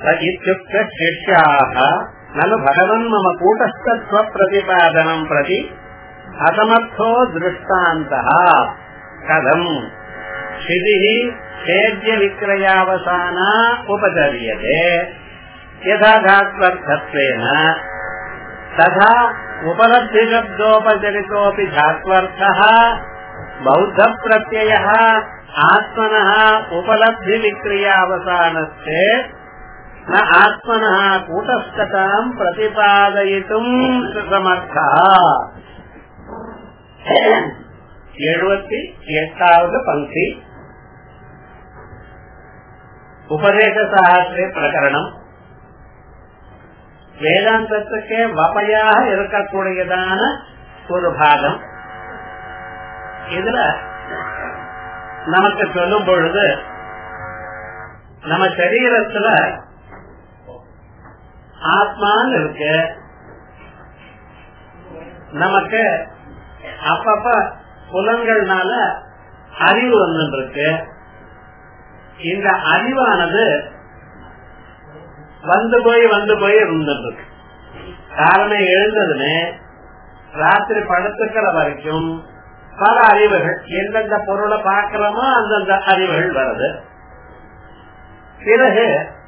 इत्युक्त शिष्याः ननु भगवन् मम कूटस्थत्वप्रतिपादनम् प्रति असमर्थो दृष्टान्तः कथम् क्षितिः छेद्यविक्रयावसाना उपचर्यते यथा धात्वर्थत्वेन तथा उपलब्धिशब्दोपचरितोऽपि धात्वर्थः बौद्धप्रत्ययः आत्मनः उपलब्धिविक्रियावसानस्य न आत्मनः कूटस्थताम् प्रतिपादयितुम् समर्थः எழுபத்தி எட்டாவது பங்கி உபதேச சாஸ்திர பிரகரணம் வேதாந்தத்துக்கே வபையாக இருக்கக்கூடியதான ஒரு பாகம் இதுல நமக்கு சொல்லும் பொழுது நம்ம சரீரத்துல ஆத்மான்னு இருக்கு நமக்கு அப்பப்ப புலன்கள்னால அறிவு வந்து இருக்கு இந்த அறிவானது வந்து போய் வந்து போய் இருந்துட்டு இருக்கு காரணம் எழுந்ததுன்னு ராத்திரி படுத்துக்கிற வரைக்கும் பல அறிவுகள் எந்தெந்த பொருளை பார்க்கிறோமோ அந்தந்த அறிவுகள் வருது பிறகு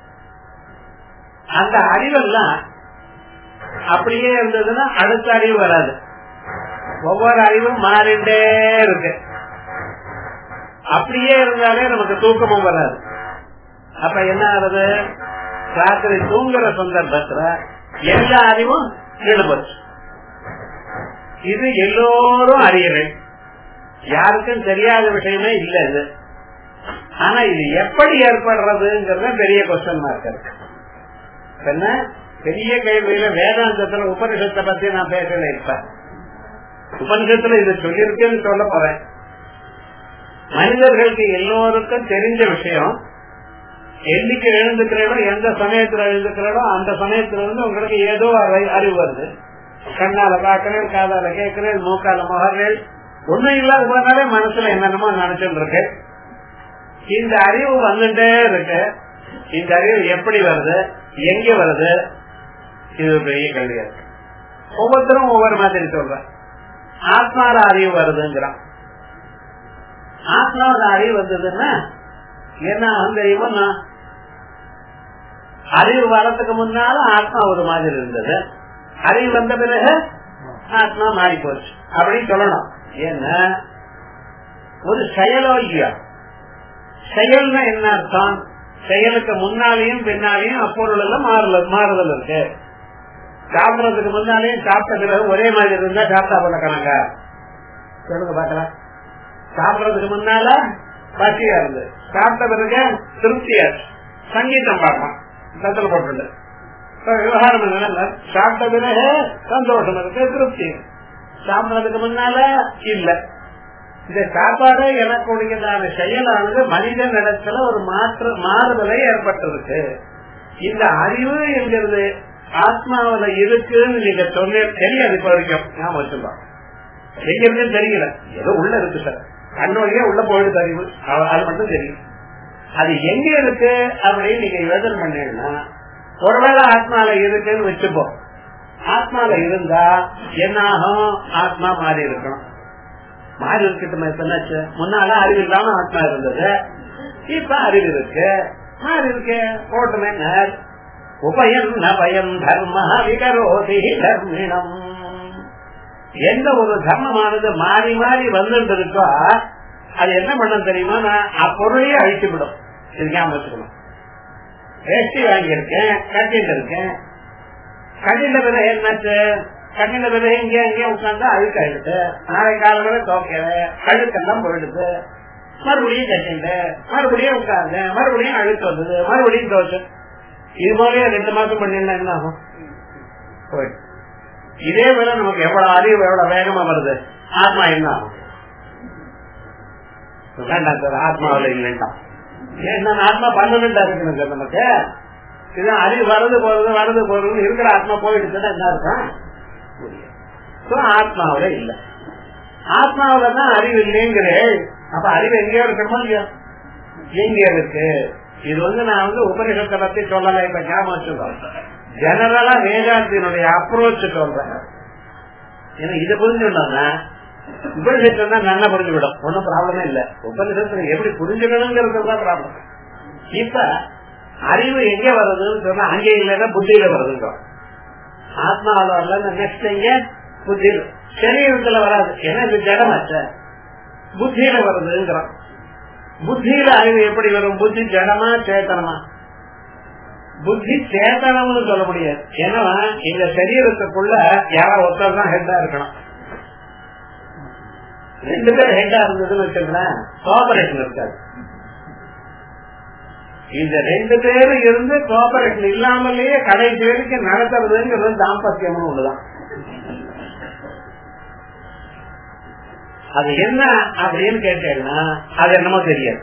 அந்த அறிவெல்லாம் அப்படியே இருந்ததுன்னா அடுத்த அறிவு வராது ஒவ்வொரு அறிவும் மாறிண்டே இருக்கு அப்படியே இருந்தாலே நமக்கு தூக்கமும் வராது அப்ப என்ன ஆகுது ராத்திரி தூங்குற சந்தர்ப்பத்துல எல்லா அறிவும் ஈடுபட்டு இது எல்லோரும் அறியறேன் யாருக்கும் தெரியாத விஷயமே இல்ல இது ஆனா இது எப்படி ஏற்படுறதுங்கிறத பெரிய கொஸ்டின் மார்க் இருக்கு என்ன பெரிய கேள்வியில வேதாந்தத்துல உபனிஷத்தை பத்தி நான் பேசல இருப்பேன் உபனிஷத்துல இது சொல்லியிருக்கேன்னு சொல்ல போறேன் மனிதர்களுக்கு எல்லோருக்கும் தெரிஞ்ச விஷயம் என்னைக்கு எழுந்துக்கிறீங்களோ எந்த சமயத்துல எழுந்துக்கிறீங்களோ அந்த சமயத்துல இருந்து உங்களுக்கு ஏதோ அறிவு வருது கண்ணால பாக்குறேன் காதால கேட்கிறேன் மூக்கால முகர்கள் ஒண்ணும் இல்லாத போனாலே மனசுல என்னென்னமோ நினைச்சுட்டு இருக்கு இந்த அறிவு வந்துட்டே இருக்கு இந்த அறிவு எப்படி வருது எங்க வருது இது பெரிய கேள்வியா இருக்கு ஒவ்வொருத்தரும் ஒவ்வொரு மாதிரி சொல்ற ஆத்மால அறிவு வருதுங்கிறான் ஆத்மாவோட அறிவு வந்ததுன்னா என்ன தெரியுமா அறிவு வரத்துக்கு முன்னால ஆத்மா ஒரு மாதிரி இருந்தது அறிவு வந்த பிறகு ஆத்மா மாறி போச்சு அப்படின்னு சொல்லணும் ஏன்னா ஒரு செயலோ இல்லையா செயல்னா என்ன அர்த்தம் செயலுக்கு முன்னாலேயும் பின்னாலேயும் அப்பொருள் எல்லாம் மாறுதல் மாறுதல் இருக்கு சாப்பிடறதுக்கு முன்னாலேயும் சாப்பிட்ட பிறகு ஒரே மாதிரி இருந்தா சாப்பிட்டா போல கணக்கா சொல்லுங்க பாக்கலாம் சாப்பிடறதுக்கு முன்னால பசியா இருந்து சாப்பிட்ட பிறகு திருப்தியா சங்கீதம் பார்க்கலாம் தத்துல போட்டு விவகாரம் என்னன்னா சாப்பிட்ட பிறகு சந்தோஷம் இருக்கு திருப்தி சாப்பிடறதுக்கு முன்னால இல்ல இந்த சாப்பாடு எனக்குடையதான செயலானது மனித நடத்துல ஒரு மாற்று மாறுதலை ஏற்பட்டிருக்கு இந்த அறிவு என்கிறது ஆத்மாவில இருக்குன்னு நீங்க சொன்ன தெரியாது இப்ப வரைக்கும் ஞாபகம் வச்சுருந்தோம் எங்க இருக்குன்னு தெரியல ஏதோ உள்ள இருக்கு சார் கண்ணோடியே உள்ள போயிடுது அறிவு அது மட்டும் தெரியும் அது எங்க இருக்கு அப்படின்னு நீங்க யோசனை பண்ணீங்கன்னா ஒருவேளை ஆத்மால இருக்குன்னு வச்சுப்போம் ஆத்மால இருந்தா என்ன ஆகும் ஆத்மா மாறி இருக்கணும் மாறி இருக்கட்டும் என்னாச்சு முன்னால அறிவு இல்லாம ஆத்மா இருந்தது இப்ப அறிவு இருக்கு மாறி இருக்கு போட்டுமே உபயம் ந பயம் தர்ம விகரோதி தர்மிணம் எந்த ஒரு தர்மமானது மாறி மாறி வந்துட்டு இருக்கோ அது என்ன பண்ண தெரியுமா நான் அப்பொருளையே அழிச்சு விடும் இதுக்காம வச்சுக்கணும் வேஷ்டி வாங்கியிருக்கேன் கட்டிட்டு இருக்கேன் கட்டின பிறகு என்னாச்சு கட்டின பிறகு இங்கே இங்கே உட்கார்ந்தா அழுக்க ஆயிடுது நாளை காலங்கள தோக்கல அழுக்கெல்லாம் போயிடுது மறுபடியும் கட்டிண்டு மறுபடியும் உட்கார்ந்து மறுபடியும் அழுக்கு வந்தது மறுபடியும் தோச்சு இது போல ரெண்டு மாசம் பண்ணிருந்தா என்ன ஆகும் போயிட்டு இதே வேலை நமக்கு எவ்வளவு அறிவு எவ்வளவு வேகமா வருது ஆத்மா என்ன ஆகும் வேண்டாம் சார் ஆத்மாவில இல்லைண்டா என்ன ஆத்மா பன்னெண்டா இருக்கணும் சார் நமக்கு இதுதான் அறிவு வரது போறது வரது போறது இருக்கிற ஆத்மா போயிடுச்சுன்னா என்ன இருக்கும் ஆத்மாவில இல்ல ஆத்மாவில தான் அறிவு இல்லைங்கிறே அப்ப அறிவு எங்கேயோ இருக்கணுமா இல்லையா எங்க இருக்கு இது வந்து நான் வந்து உபநிஷத்தை பத்தி சொல்லல இப்ப ஞாபகம் வச்சுக்கோம் ஜெனரலா வேதாந்தினுடைய அப்ரோச் சொல்றேன் ஏன்னா இதை புரிஞ்சுட்டோம்னா உபநிஷத்துல தான் நல்லா புரிஞ்சுவிடும் ஒன்னும் ப்ராப்ளமே இல்ல உபநிஷத்துல எப்படி புரிஞ்சுக்கணுங்கிறது தான் ப்ராப்ளம் இப்ப அறிவு எங்க வருதுன்னு சொன்னா அங்கே இல்லைன்னா புத்தியில வருதுங்கிறோம் ஆத்மாவில் வரல நெக்ஸ்ட் எங்க புத்தியில சரீரத்துல வராது ஏன்னா இது ஜடமற்ற புத்தியில வருதுங்கிறோம் புத்தியில அறிவு எப்படி வரும் புத்தி ஜடமா சேத்தனமா புத்தி சேத்தனம்னு சொல்ல முடியாது ஏன்னா இந்த சரீரத்துக்குள்ள யாரோ ஒருத்தர் தான் ஹெட்டா இருக்கணும் ரெண்டு பேர் ஹெட்டா இருந்ததுன்னு வச்சுக்கலாம் கோஆபரேஷன் இருக்காது இந்த ரெண்டு பேரும் இருந்து கோஆபரேஷன் இல்லாமலேயே கடைசி வரைக்கும் நடத்துறதுங்கிறது தாம்பத்தியம்னு ஒண்ணுதான் அது என்ன அப்படின்னு கேட்டேன்னா அது என்னமோ தெரியாது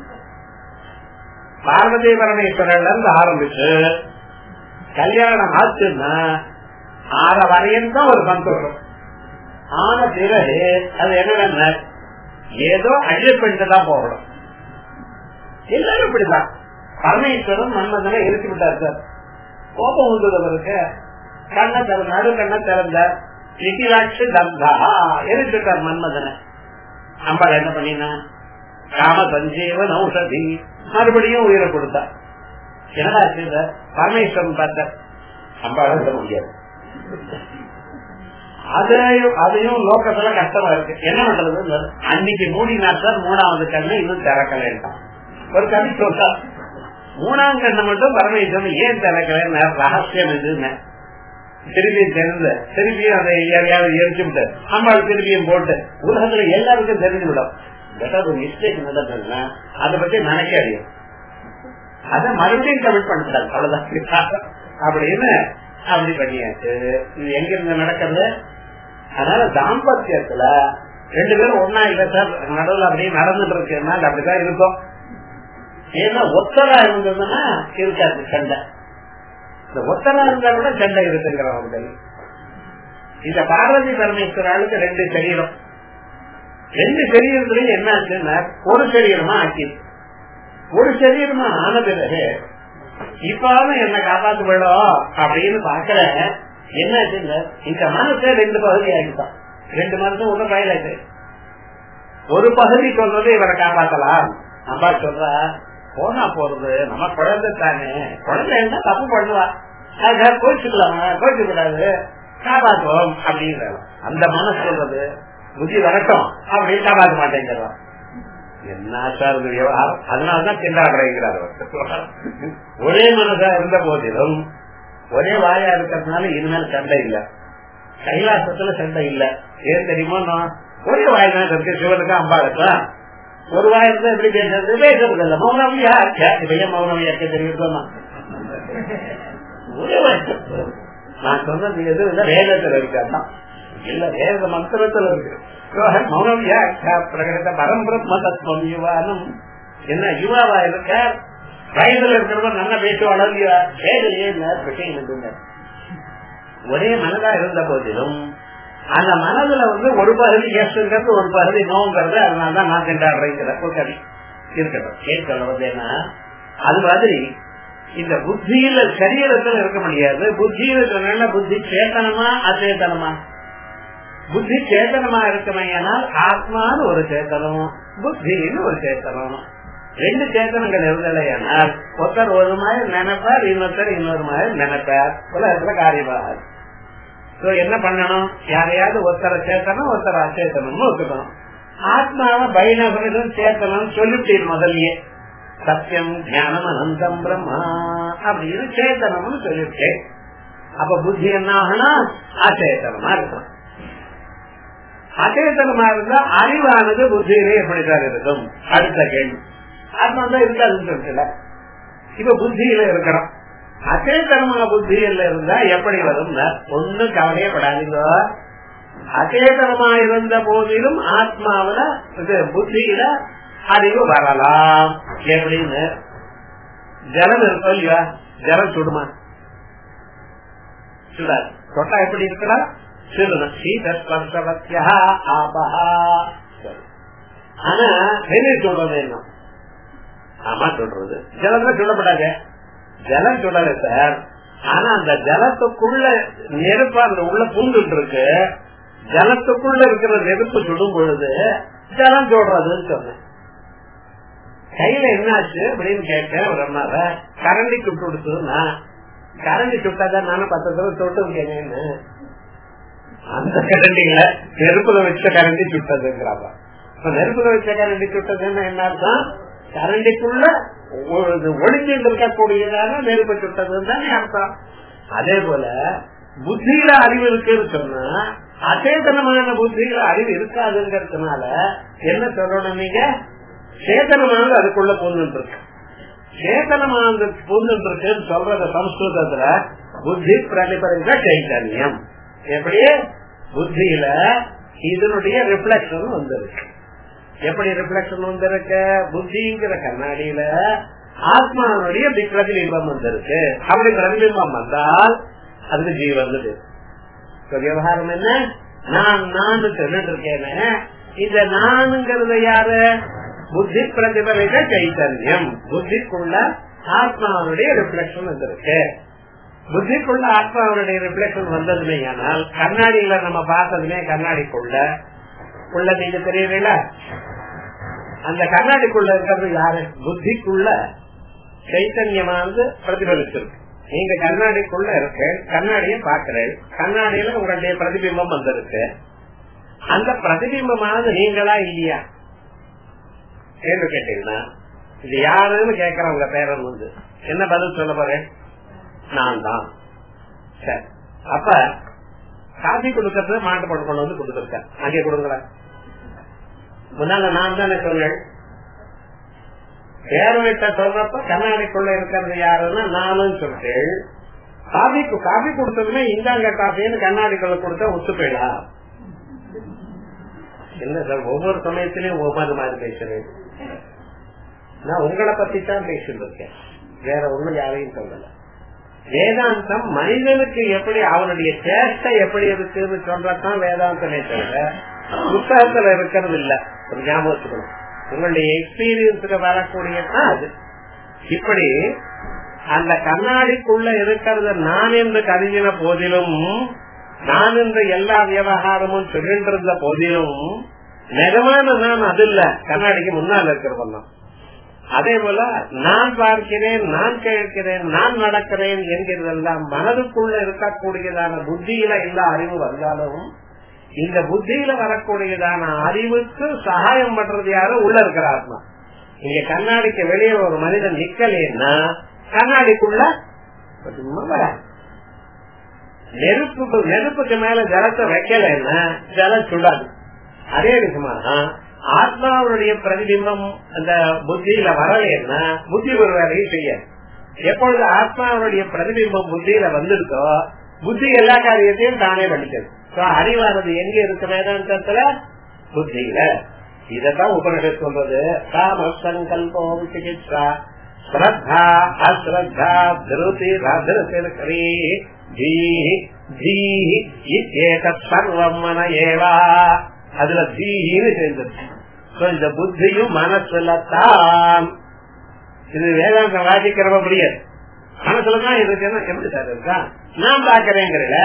பார்வதி பரமேஸ்வரன்ல இருந்து ஆரம்பிச்சு கல்யாணம் ஆச்சுன்னா ஆற வரையும் தான் ஒரு சந்தோஷம் ஆன பிறகு அது என்ன ஏதோ அட்ஜஸ்ட் பண்ணிட்டு தான் போகணும் எல்லாரும் இப்படிதான் பரமேஸ்வரன் மன்மதனை இழுத்து விட்டார் சார் கோபம் வந்தது அவருக்கு கண்ணை திற நடு கண்ணை திறந்தார் நிதிலாட்சி தந்தா எரிச்சுட்டார் மன்மதனை அம்பாள் என்ன பண்ணினா ராம சஞ்சீவன் ஔஷதி மறுபடியும் உயிரை கொடுத்தார் என்னடா செய்த பரமேஸ்வரன் பார்த்த அம்பாள் முடியாது அதையும் அதையும் லோக்கத்துல கஷ்டமா இருக்கு என்ன பண்றது அன்னைக்கு மூடினா சார் மூணாவது கண்ணு இன்னும் திறக்கலேன்ட்டான் ஒரு கவி சொல்றா மூணாம் கண்ணை மட்டும் பரமேஸ்வரன் ஏன் திறக்கல ரகசியம் இதுன்னு திருப்பியும் தெரிந்த திருப்பியும் அதை யாரையாவது எரிச்சு விட்டு அம்பாள் திருப்பியும் போட்டு உலகத்துல எல்லாருக்கும் தெரிஞ்சு விடும் ஏதாவது ஒரு மிஸ்டேக் நடந்ததுன்னா அதை பத்தி நினைக்க அறியும் அதை மறுபடியும் கமிட் பண்ணிட்டாங்க அவ்வளவுதான் அப்படின்னு அப்படி பண்ணியாச்சு இது எங்க இருந்து நடக்கிறது அதனால தாம்பத்தியத்துல ரெண்டு பேரும் ஒன்னா இல்ல சார் நடுவில் அப்படியே நடந்துட்டு இருக்குன்னா அப்படிதான் இருக்கும் ஏன்னா ஒத்தரா இருந்ததுன்னா இருக்காது சண்டை இந்த ஒத்தரா இருந்தா கூட சண்டை இருக்குங்கிறவங்க இந்த பார்வதி பரமேஸ்வராளுக்கு ரெண்டு சரீரம் ரெண்டு சரீரத்திலையும் என்ன ஆச்சுன்னா ஒரு சரீரமா ஆக்கி ஒரு சரீரமா ஆன பிறகு இப்பாவது என்ன காப்பாத்து போயிடும் அப்படின்னு பாக்குற என்ன ஆச்சுங்க இந்த மனசை ரெண்டு பகுதி ஆகிட்டான் ரெண்டு மனசும் ஒண்ணு பயலாச்சு ஒரு பகுதி சொல்றது இவரை காப்பாத்தலாம் அம்பா சொல்றா போனா போறது நம்ம குழந்தை தானே குழந்தை என்ன தப்பு பண்ணுவா அதுக்காக கோச்சுக்கலாமா கோச்சு கூடாது காப்பாற்றுவோம் அப்படிங்கிறாங்க அந்த மனசு சொல்றது புத்தி வரட்டும் அப்படின்னு காப்பாற்ற மாட்டேங்கிறான் என்ன சார் விவகாரம் அதனாலதான் திண்டாடுறேங்கிறார் ஒரே மனசா இருந்த போதிலும் ஒரே வாயா இருக்கிறதுனால இனிமேல் சண்டை இல்ல கைலாசத்துல சண்டை இல்ல ஏன் தெரியுமா நான் ஒரே வாய் தான் இருக்கு சிவனுக்கு அம்பா இருக்கலாம் ஒரு வாய் இருந்தா எப்படி பேசுறது பேசுறது இல்ல மௌனவியா இப்ப மௌனவியா தெரியுமா ஒரே வாய் நான் சொன்னது எது இல்ல வேதத்துல இருக்காதான் இல்ல வேத மந்திரத்துல இருக்கு மௌனவியா பிரகடன பரம்பிரத்ம தத்துவம் யுவானம் என்ன யுவாவா இருக்க வயதுல இருக்கிறவங்க நல்லா பேசுவாளோ இல்லையா வேதலையே விஷயம் ஒரே மனதா இருந்த போதிலும் அந்த மனதுல வந்து ஒரு பகுதி எஸ்ங்கிறது ஒரு பகுதி நோங்கிறது அதனாலதான் நான் திண்டாடுறேங்கிற ஒரு கவி இருக்கட்டும் கேட்கல வந்து என்ன அது மாதிரி இந்த புத்தியில சரீரத்துல இருக்க முடியாது புத்தியில சொன்ன புத்தி சேத்தனமா அச்சேதனமா புத்தி சேத்தனமா இருக்குமையானால் ஆத்மான்னு ஒரு சேத்தனம் புத்தின்னு ஒரு சேத்தனம் ரெண்டு சேத்தனங்கள் இருந்தலையானால் ஒருத்தர் ஒரு மாதிரி நினைப்பார் இன்னொருத்தர் இன்னொரு மாதிரி நினைப்பார் உலகத்துல காரியமாக என்ன பண்ணணும் யாரையாவது ஒருத்தரை சேர்த்தனும் ஒருத்தர் அச்சேத்தனும் ஒத்துக்கணும் ஆத்மாவை பைனகரும் சேர்த்தனும் சொல்லிட்டு முதல்லயே சத்தியம் ஞானம் அனந்தம் பிரம்மா அப்படின்னு சேத்தனம்னு சொல்லிவிட்டேன் அப்ப புத்தி என்ன ஆகணும் அச்சேத்தனமா இருக்கணும் அச்சேத்தனமா இருந்தா அறிவானது புத்தியிலே எப்படித்தான் இருக்கும் அடுத்த கேள்வி ஆத்மா தான் இருக்காதுன்னு சொல்லல இப்ப புத்தியில இருக்கணும் அச்சேதனமான புத்தியில இருந்தா எப்படி வரும் ஒன்னும் கவலையப்படாதீங்க அச்சேதனமா இருந்த போதிலும் ஆத்மாவில இது புத்தியில அறிவு வரலாம் எப்படின்னு ஜலம் இருக்கும் இல்லையா ஜலம் சுடுமா சுடாது தொட்டா எப்படி இருக்கலாம் சுடணும் சீதஸ்பர்சவத்தியா ஆபஹா ஆனா வெளியே சொல்றது என்ன ஆமா சொல்றது ஜலத்துல சொல்லப்படாது ஜலம் சொல்லல சார் ஆனா அந்த ஜலத்துக்குள்ள நெருப்பு அந்த உள்ள பூந்துட்டு இருக்கு ஜலத்துக்குள்ள இருக்கிற நெருப்பு சுடும் பொழுது ஜலம் சொல்றதுன்னு சொன்னேன் கையில என்னாச்சு அப்படின்னு கேட்டேன் ஒரு அம்மாவ கரண்டி சுட்டு கொடுத்ததுன்னா கரண்டி சுட்டாதான் நானும் பத்து தடவை தொட்டு இருக்கேன்னு அந்த கரண்டில நெருப்புல வச்ச கரண்டி சுட்டதுங்கிறாங்க இப்ப நெருப்புல வச்ச கரண்டி சுட்டதுன்னா என்ன அர்த்தம் கரண்டிக்குள்ள ஒளிஞ்சிட்டு இருக்கக்கூடியதான நெருப்பு சுட்டதுன்னு தானே அர்த்தம் அதே போல புத்தியில அறிவு இருக்குன்னு சொன்னா அச்சேதனமான புத்தியில அறிவு இருக்காதுங்கிறதுனால என்ன சொல்லணும் நீங்க சேதனமானது அதுக்குள்ள பூந்துட்டு இருக்கு சேதனமானது பூந்துட்டு இருக்குன்னு சொல்றத சம்ஸ்கிருதத்துல புத்தி பிரதிபலிக்க சைத்தன்யம் எப்படி புத்தியில இதனுடைய ரிஃப்ளெக்ஷன் வந்திருக்கு எப்படி ரிஃப்ளெக்ஷன் வந்திருக்கு புத்திங்கிற கண்ணாடியில ஆத்மாவுடைய பிரதிபிம்பம் வந்திருக்கு அப்படி பிரதிபிம்பம் வந்தால் அதுக்கு ஜீவன் விவகாரம் என்ன நான் நான் சொல்லிட்டு இருக்கேன் இந்த நானுங்கிறது யாரு புத்தி பிரதிபலிக்க சைத்தன்யம் புத்திக்குள்ள ஆத்மாவுடைய ரிஃப்ளெக்ஷன் வந்திருக்கு புத்திக்குள்ள ஆத்மாவுடைய ரிஃப்ளெக்ஷன் வந்ததுமே ஆனால் கண்ணாடியில நம்ம பார்த்ததுமே கண்ணாடிக்குள்ள உள்ள நீங்க தெரியல அந்த கண்ணாடிக்குள்ள இருக்கிறது யாரு புத்திக்குள்ள சைத்தன்யமானது பிரதிபலிச்சிருக்கு நீங்க கண்ணாடிக்குள்ள இருக்க கண்ணாடிய பாக்குறேன் கண்ணாடியில உங்களுடைய பிரதிபிம்பம் வந்திருக்கு அந்த பிரதிபிம்பமானது நீங்களா இல்லையா கேள்வி கேட்டீங்கன்னா இது யாருன்னு கேக்குறவங்க பேரன் வந்து என்ன பதில் சொல்ல போறேன் நான் தான் சரி அப்ப காஃபி கொடுக்கறது மாட்டு படம் கொண்டு வந்து கொடுத்துருக்கேன் அங்கே கொடுங்களேன் முன்னால நான் தானே சொன்னேன் பேரவிட்ட சொல்றப்ப கண்ணாடிக்குள்ள இருக்கிறது யாருன்னா நானும் சொல்றேன் காபி காபி கொடுத்ததுமே இந்தாங்க காபின்னு கண்ணாடிக்குள்ள கொடுத்தா ஒத்து போயிடா என்ன சார் ஒவ்வொரு சமயத்திலயும் ஒவ்வொரு மாதிரி பேசுறேன் நான் உங்களை பத்தி தான் பேசிட்டு இருக்கேன் வேற ஒண்ணும் யாரையும் சொல்லல வேதாந்தம் மனிதனுக்கு எப்படி அவனுடைய சேஷ்டை எப்படி இருக்குன்னு சொல்றதான் வேதாந்தமே தவிர புத்தகத்துல இருக்கிறது இல்ல ஒரு ஞாபகத்துக்கணும் உங்களுடைய எக்ஸ்பீரியன்ஸுக்கு வரக்கூடியதான் அது இப்படி அந்த கண்ணாடிக்குள்ள இருக்கிறது நான் என்று கருதின போதிலும் நான் என்று எல்லா விவகாரமும் சொல்லின்றிருந்த போதிலும் நிஜமான நான் அது இல்ல கண்ணாடிக்கு முன்னால் இருக்கிறவெல்லாம் அதே போல நான் பார்க்கிறேன் நான் கேட்கிறேன் நான் நடக்கிறேன் என்கிறதெல்லாம் மனதுக்குள்ள இருக்கக்கூடியதான புத்தியில எல்லா அறிவு வந்தாலும் இந்த புத்தியில வரக்கூடியதான அறிவுக்கு சகாயம் பண்றது யாரும் உள்ள இருக்கிற ஆத்மா இங்க கண்ணாடிக்கு வெளியே ஒரு மனிதன் நிக்கலேன்னா கண்ணாடிக்குள்ள நெருப்பு நெருப்புக்கு மேல ஜலத்தை வைக்கலன்னா ஜலம் சுடாது அதே விஷயமா ஆத்மாவுடைய பிரதிபிம்பம் அந்த புத்தியில வரலன்னா புத்தி ஒரு வேலையும் செய்யாது எப்பொழுது ஆத்மாவுடைய பிரதிபிம்பம் புத்தியில வந்திருக்கோ புத்தி எல்லா காரியத்தையும் தானே பண்ணிக்கிறது அறிவானது எங்க இருக்கு வேதாந்தத்துல புத்தியில இததான் உபனிஷத் சொல்றது காம சங்கல்பம் சிகிச்சா ஸ்ரத்தா அஸ்ரத்தா திருதி ராதிருத்தி சர்வம் மன ஏவா அதுல தீன்னு சேர்ந்தது இந்த புத்தியும் மனசுல தான் இது வேதாந்தம் வாசிக்கிறவ முடியாது மனசுலதான் இருக்குன்னா எப்படி சார் இருக்கா நான் பாக்கிறேங்கிறல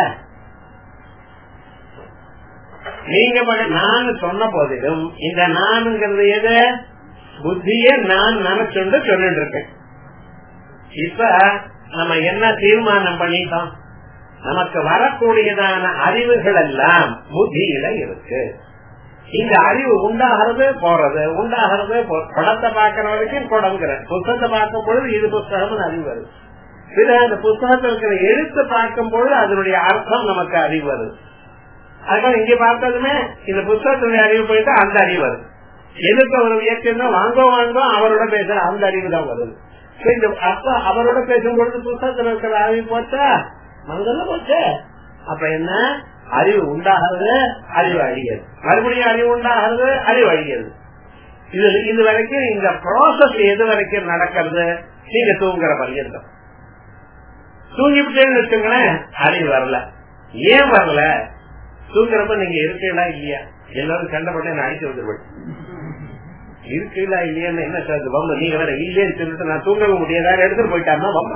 நீங்க நான் சொன்ன போதிலும் இந்த நானுங்கிறது எது புத்திய நான் நினைச்சுண்டு சொல்லிட்டு இருக்கேன் இப்ப நம்ம என்ன தீர்மானம் பண்ணிட்டோம் நமக்கு வரக்கூடியதான அறிவுகள் எல்லாம் புத்தியில இருக்கு இந்த அறிவு உண்டாகிறது போறது உண்டாகிறது படத்தை பாக்குற வரைக்கும் குடங்கிற புத்தகத்தை பார்க்கும் பொழுது இது புத்தகம் அறிவு வருது பிற அந்த புத்தகத்தில் இருக்கிற எழுத்து பார்க்கும் பொழுது அதனுடைய அர்த்தம் நமக்கு அறிவு வருது அதுக்காக இங்க பார்த்ததுமே இந்த புத்தகத்துடைய அறிவு போயிட்டு அந்த அறிவு வருது எதுக்கு அவர் இயக்கம் வாங்கோ வாங்கோ அவரோட பேசுற அந்த அறிவு தான் வருது இந்த அப்ப அவரோட பேசும் பொழுது புத்தகத்தில் இருக்கிற அறிவு போச்சா மனதில் போச்சு அப்ப என்ன அறிவு உண்டாகிறது அறிவு அழிகிறது மறுபடியும் அறிவு உண்டாகிறது அறிவு அழிகிறது இது இது வரைக்கும் இந்த ப்ராசஸ் எது வரைக்கும் நடக்கிறது நீங்க தூங்குற பர்யந்தம் தூங்கிவிட்டேன்னு வச்சுங்களேன் அறிவு வரல ஏன் வரல தூங்குறப்ப நீங்க இருக்கீங்களா இல்லையா எல்லாரும் சண்டை போட்டு அடிச்சு வந்துருவேன் இருக்குல்ல இல்லையான்னு என்ன சார் பம்பு நீங்க வேற இல்லைன்னு சொல்லிட்டு நான் தூங்கவே முடியாத எடுத்துட்டு போயிட்டாருன்னா பம்பா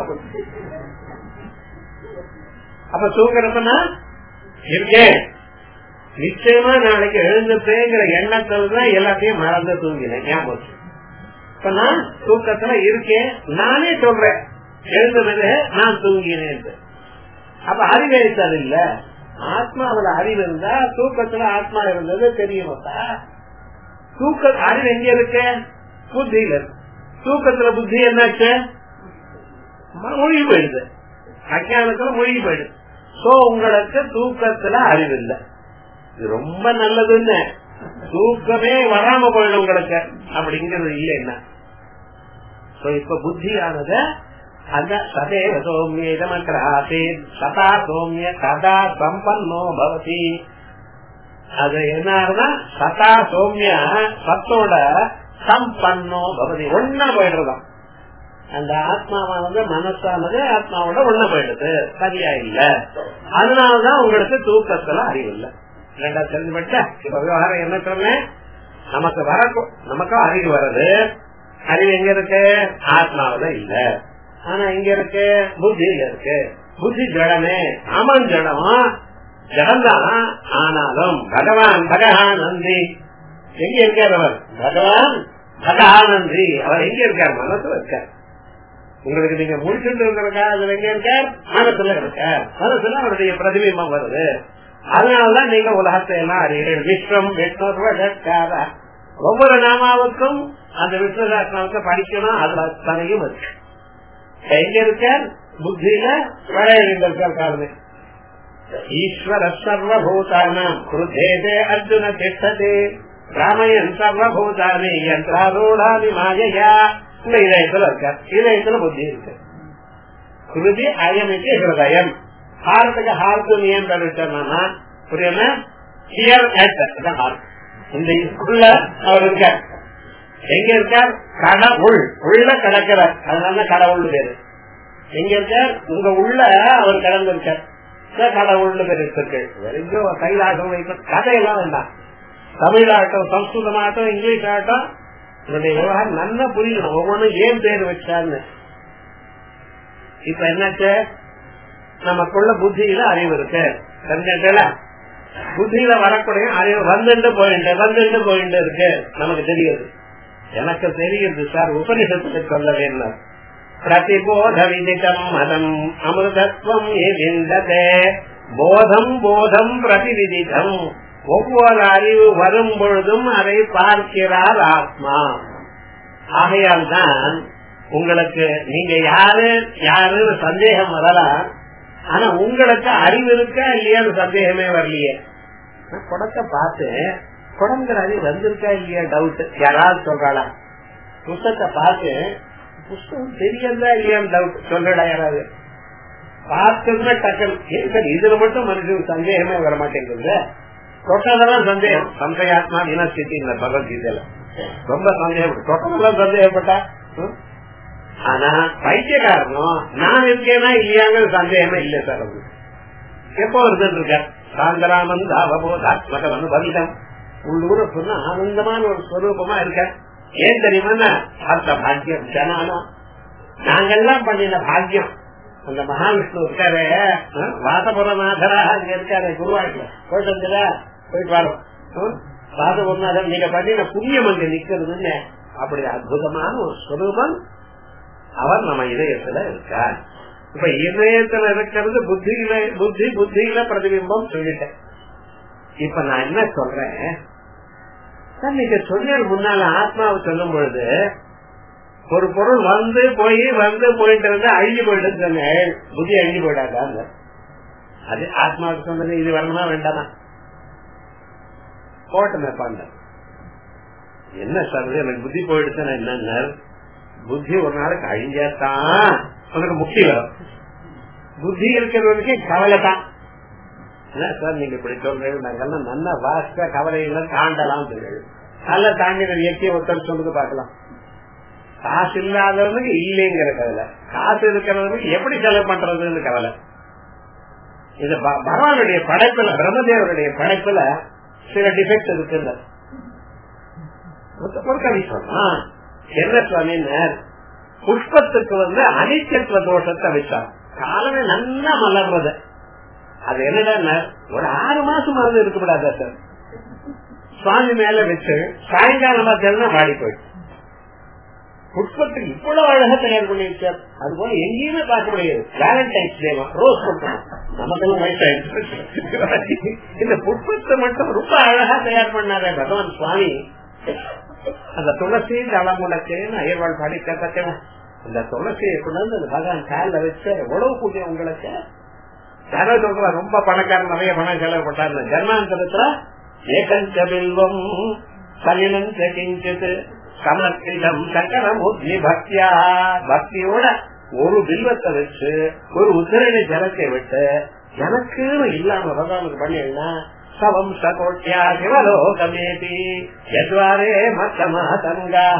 அப்ப தூங்குறப்பனா இருக்கேன் நிச்சயமா நாளைக்கு எழுந்துப்பேங்கிற எண்ணத்துல தான் எல்லாத்தையும் மறந்து தூங்கினேன் ஞாபகம் இப்ப நான் தூக்கத்துல இருக்கேன் நானே சொல்றேன் எழுந்தது நான் தூங்கினேன் அப்ப அறிவழித்தல் இல்ல ஆத்மாவில அறிவு இருந்தா தூக்கத்துல ஆத்மா இருந்தது தெரியுமாப்பா தூக்க அறிவு எங்க இருக்கு புத்தியில இருக்கு தூக்கத்துல புத்தி என்னாச்சு மொழி போயிடுது அஜானத்துல மொழி போயிடுது சோ உங்களுக்கு தூக்கத்துல அறிவு இல்லை இது ரொம்ப நல்லதுன்னு தூக்கமே வராம போயிடும் உங்களுக்கு அப்படிங்கிறது இல்லைன்னா இப்ப புத்தியானது அந்த சதேவ சோமிய இதமக்கிராசி சதா சோமிய கதா சம்பன்னோ பவதி அது என்ன சதா சோமிய சத்தோட சம்பன்னோ பவதி ஒன்னா போயிடுறதாம் அந்த ஆத்மாவானது மனசானது ஆத்மாவோட ஒண்ண போயிடுது சரியா இல்ல அதனாலதான் உங்களுக்கு தூக்கத்துல அறிவு இல்லை ரெண்டா தெரிஞ்சுபட்ட இப்ப விவகாரம் என்ன சொன்னேன் நமக்கு வர நமக்கும் அறிவு வருது அறிவு எங்க இருக்கு ஆத்மாவில இல்ல ஆனா இங்க இருக்கு புத்தியில இருக்கு புத்தி ஜடமே ஆமாம் ஜடம் ஜடம்தான் ஆனாலும் பகவான் பகவானந்தி எங்க இருக்கார் அவர் பகவான் பகவானந்தி அவர் எங்க இருக்கார் மனசுல இருக்கார் உங்களுக்கு நீங்க முடிச்சுட்டு இருக்கிறக்கா அதுல எங்க இருக்கார் மனசுல இருக்கார் மனசுல அவருடைய பிரதிபிம்பம் வருது அதனாலதான் நீங்க உலகத்தை எல்லாம் அறிகிறீர்கள் விஸ்வம் விஷ்ணுர்வகார ஒவ்வொரு நாமாவுக்கும் அந்த விஷ்ணுதாத்மாவுக்கு படிக்கணும் அதுல தனையும் இருக்கு எங்க இருக்கார் புத்தியில வளையிருந்திருக்கார் காரணம் ஈஸ்வர சர்வபூதானாம் குருதேதே அர்ஜுன திட்டதே ராமயன் சர்வபூதானி யந்திராரூடாதி மாயையா இந்த இதயத்துல இருக்கார் இதயத்துல புத்தி இருக்கு குருதி அயமிக்கு ஹிருதயம் ஹார்ட்டுக்கு ஹார்ட் ஏன் பேருன்னா புரியுது ஹியர் ஹார்ட் இந்த உள்ள அவர் இருக்கார் எங்க இருக்கார் கடவுள் உள்ள கடக்கிறார் அதனால கடவுள் பேரு எங்க இருக்கார் உங்க உள்ள அவர் கடந்திருக்கார் கடவுள் பேர் இருக்கு வெறும் கைலாசம் கதையெல்லாம் வேண்டாம் தமிழாகட்டும் சம்ஸ்கிருதமாகட்டும் இங்கிலீஷ் ஆகட்டும் இதனுடைய விவகாரம் நல்லா புரியணும் ஒவ்வொன்றும் ஏன் பேர் வச்சான்னு இப்ப என்னாச்சு நமக்குள்ள புத்தியில அறிவு இருக்கு தெரிஞ்சுல புத்தியில வரக்கூடிய அறிவு வந்துட்டு போயிட்டு வந்துட்டு போயிட்டு இருக்கு நமக்கு தெரியுது எனக்கு தெரியுது சார் உபனிஷத்துக்கு சொல்ல வேண்டும் பிரதிபோத விதிதம் மதம் அமிர்தத்வம் ஏதே போதம் போதம் பிரதிவிதிதம் ஒவ்வொரு அறிவு வரும் பொழுதும் அதை பார்க்கிறார் ஆத்மா ஆகையால் தான் உங்களுக்கு நீங்க யாரு யாருன்னு சந்தேகம் வரலாம் ஆனா உங்களுக்கு அறிவு இருக்கா இல்லையான்னு சந்தேகமே வரலையே குடத்தை பார்த்து குடங்கிற அறிவு வந்திருக்கா இல்லையா டவுட் யாராவது சொல்றாளா புத்தகத்தை பார்த்து புஸ்தகம் தெரியறதா இல்லையான்னு டவுட் சொல்றடா யாராவது பார்த்ததுமே டக்கல் சார் இதுல மட்டும் மனுஷனுக்கு சந்தேகமே வர மாட்டேங்குது தொட்டதெல்லாம் சந்தேகம் சந்தேகாத்மா வினஸ்திதி இந்த பகவத்கீதையில ரொம்ப சந்தேகம் தொட்டதெல்லாம் சந்தேகப்பட்டா ஆனா பைத்தியக்காரனும் நான் இருக்கேனா இல்லையாங்கிற சந்தேகமே இல்லை சார் அது எப்போ இருந்துட்டு இருக்க சாந்தராமன் தாவபோதாத்மக அனுபவிதம் உள்ளூர சொன்ன ஆனந்தமான ஒரு ஸ்வரூபமா இருக்க ஏன் தெரியுமா அந்த பாக்கியம் ஜனானம் நாங்கெல்லாம் பண்ணின பாக்கியம் அந்த மகாவிஷ்ணு இருக்காரு வாசபுரநாதரா அங்க இருக்காரு குருவாயூர்ல போயிட்டு வந்துல போயிட்டு வரோம் வாசபுரநாதர் நீங்க பண்ணின புண்ணியம் அங்க நிக்கிறதுன்னு அப்படி அற்புதமான ஒரு ஸ்வரூபம் அவர் நம்ம இதயத்துல இருக்கார் இப்ப இதயத்துல இருக்கிறது புத்தியில புத்தி புத்தியில பிரதிபிம்பம் சொல்லிட்டேன் இப்ப நான் என்ன சொல்றேன் நீங்க சொன்ன முன்னால ஆத்மாவை சொல்லும் பொழுது ஒரு பொருள் வந்து போய் வந்து போயிட்டு இருந்து அழிஞ்சு போயிட்டு சொன்னேன் புத்தி அழிஞ்சு போயிடாதாங்க அது ஆத்மாவுக்கு சொன்னது இது வரணுமா வேண்டாமா போட்டமே பண்ண என்ன சொல்றது எனக்கு புத்தி போயிடுச்சுன்னா என்னங்க புத்தி ஒரு நாளைக்கு அழிஞ்சாதான் உனக்கு முக்தி வரும் புத்தி இருக்கிறவனுக்கு கவலை தான் என்ன சார் நீங்க இப்படி சொல்றீங்க நாங்கெல்லாம் நல்ல வாஸ்த கவலைகளை தாண்டலாம் நல்ல தாண்டின இயற்கை ஒருத்தர் சொல்லுங்க பாக்கலாம் காசு இல்லாதவனுக்கு இல்லைங்கிற கவலை காசு இருக்கிறவனுக்கு எப்படி செலவு பண்றதுன்னு கவலை இது பகவானுடைய படைப்புல பிரம்மதேவருடைய படைப்புல சில டிஃபெக்ட் இருக்குல்ல ஒரு கவி சொன்னான் என்ன சுவாமினர் புஷ்பத்துக்கு வந்து அனிச்சத்துவ தோஷத்தை வச்சான் காலமே நல்லா மலர்றது அது என்னடா ஒரு ஆறு மாசம் அது இருக்கக்கூடாதா சார் சுவாமி மேல வச்சு சாயங்காலம் பார்த்தா வாடி போயிடுச்சு புஷ்பத்துக்கு இவ்வளவு அழகா தயார் பண்ணிருக்கார் அது போல எங்கேயுமே பார்க்க முடியாது வேலண்டைன்ஸ் டே ரோஸ் மட்டும் நமக்கெல்லாம் வயசாயிடுச்சு இந்த புஷ்பத்தை மட்டும் ரொம்ப அழகா தயார் பண்ணாரு பகவான் சுவாமி அந்த துளசி தளமுடக்குன்னு அயர்வாள் பாடி கேட்பேன் அந்த துளசியை கொண்டு அந்த பகவான் காலில் வச்சு எவ்வளவு புண்ணியம் உங்களுக்கு யாரோ சொல்ற ரொம்ப பணக்காரன் நிறைய பணம் செலவு பண்ணாரு ஜன்மாந்தரத்துல ஏகஞ்ச பில்வம் சலினஞ்ச கிஞ்சித் சமர்ப்பிதம் சங்கரமூர்த்தி பக்தியா பக்தியோட ஒரு பில்வத்தை வச்சு ஒரு உத்திரணி ஜலத்தை விட்டு எனக்குன்னு இல்லாம பகவானுக்கு பண்ணினா சவம் சகோட்டியா சிவலோகமேபி எத்வாரே மத்தமா தங்காக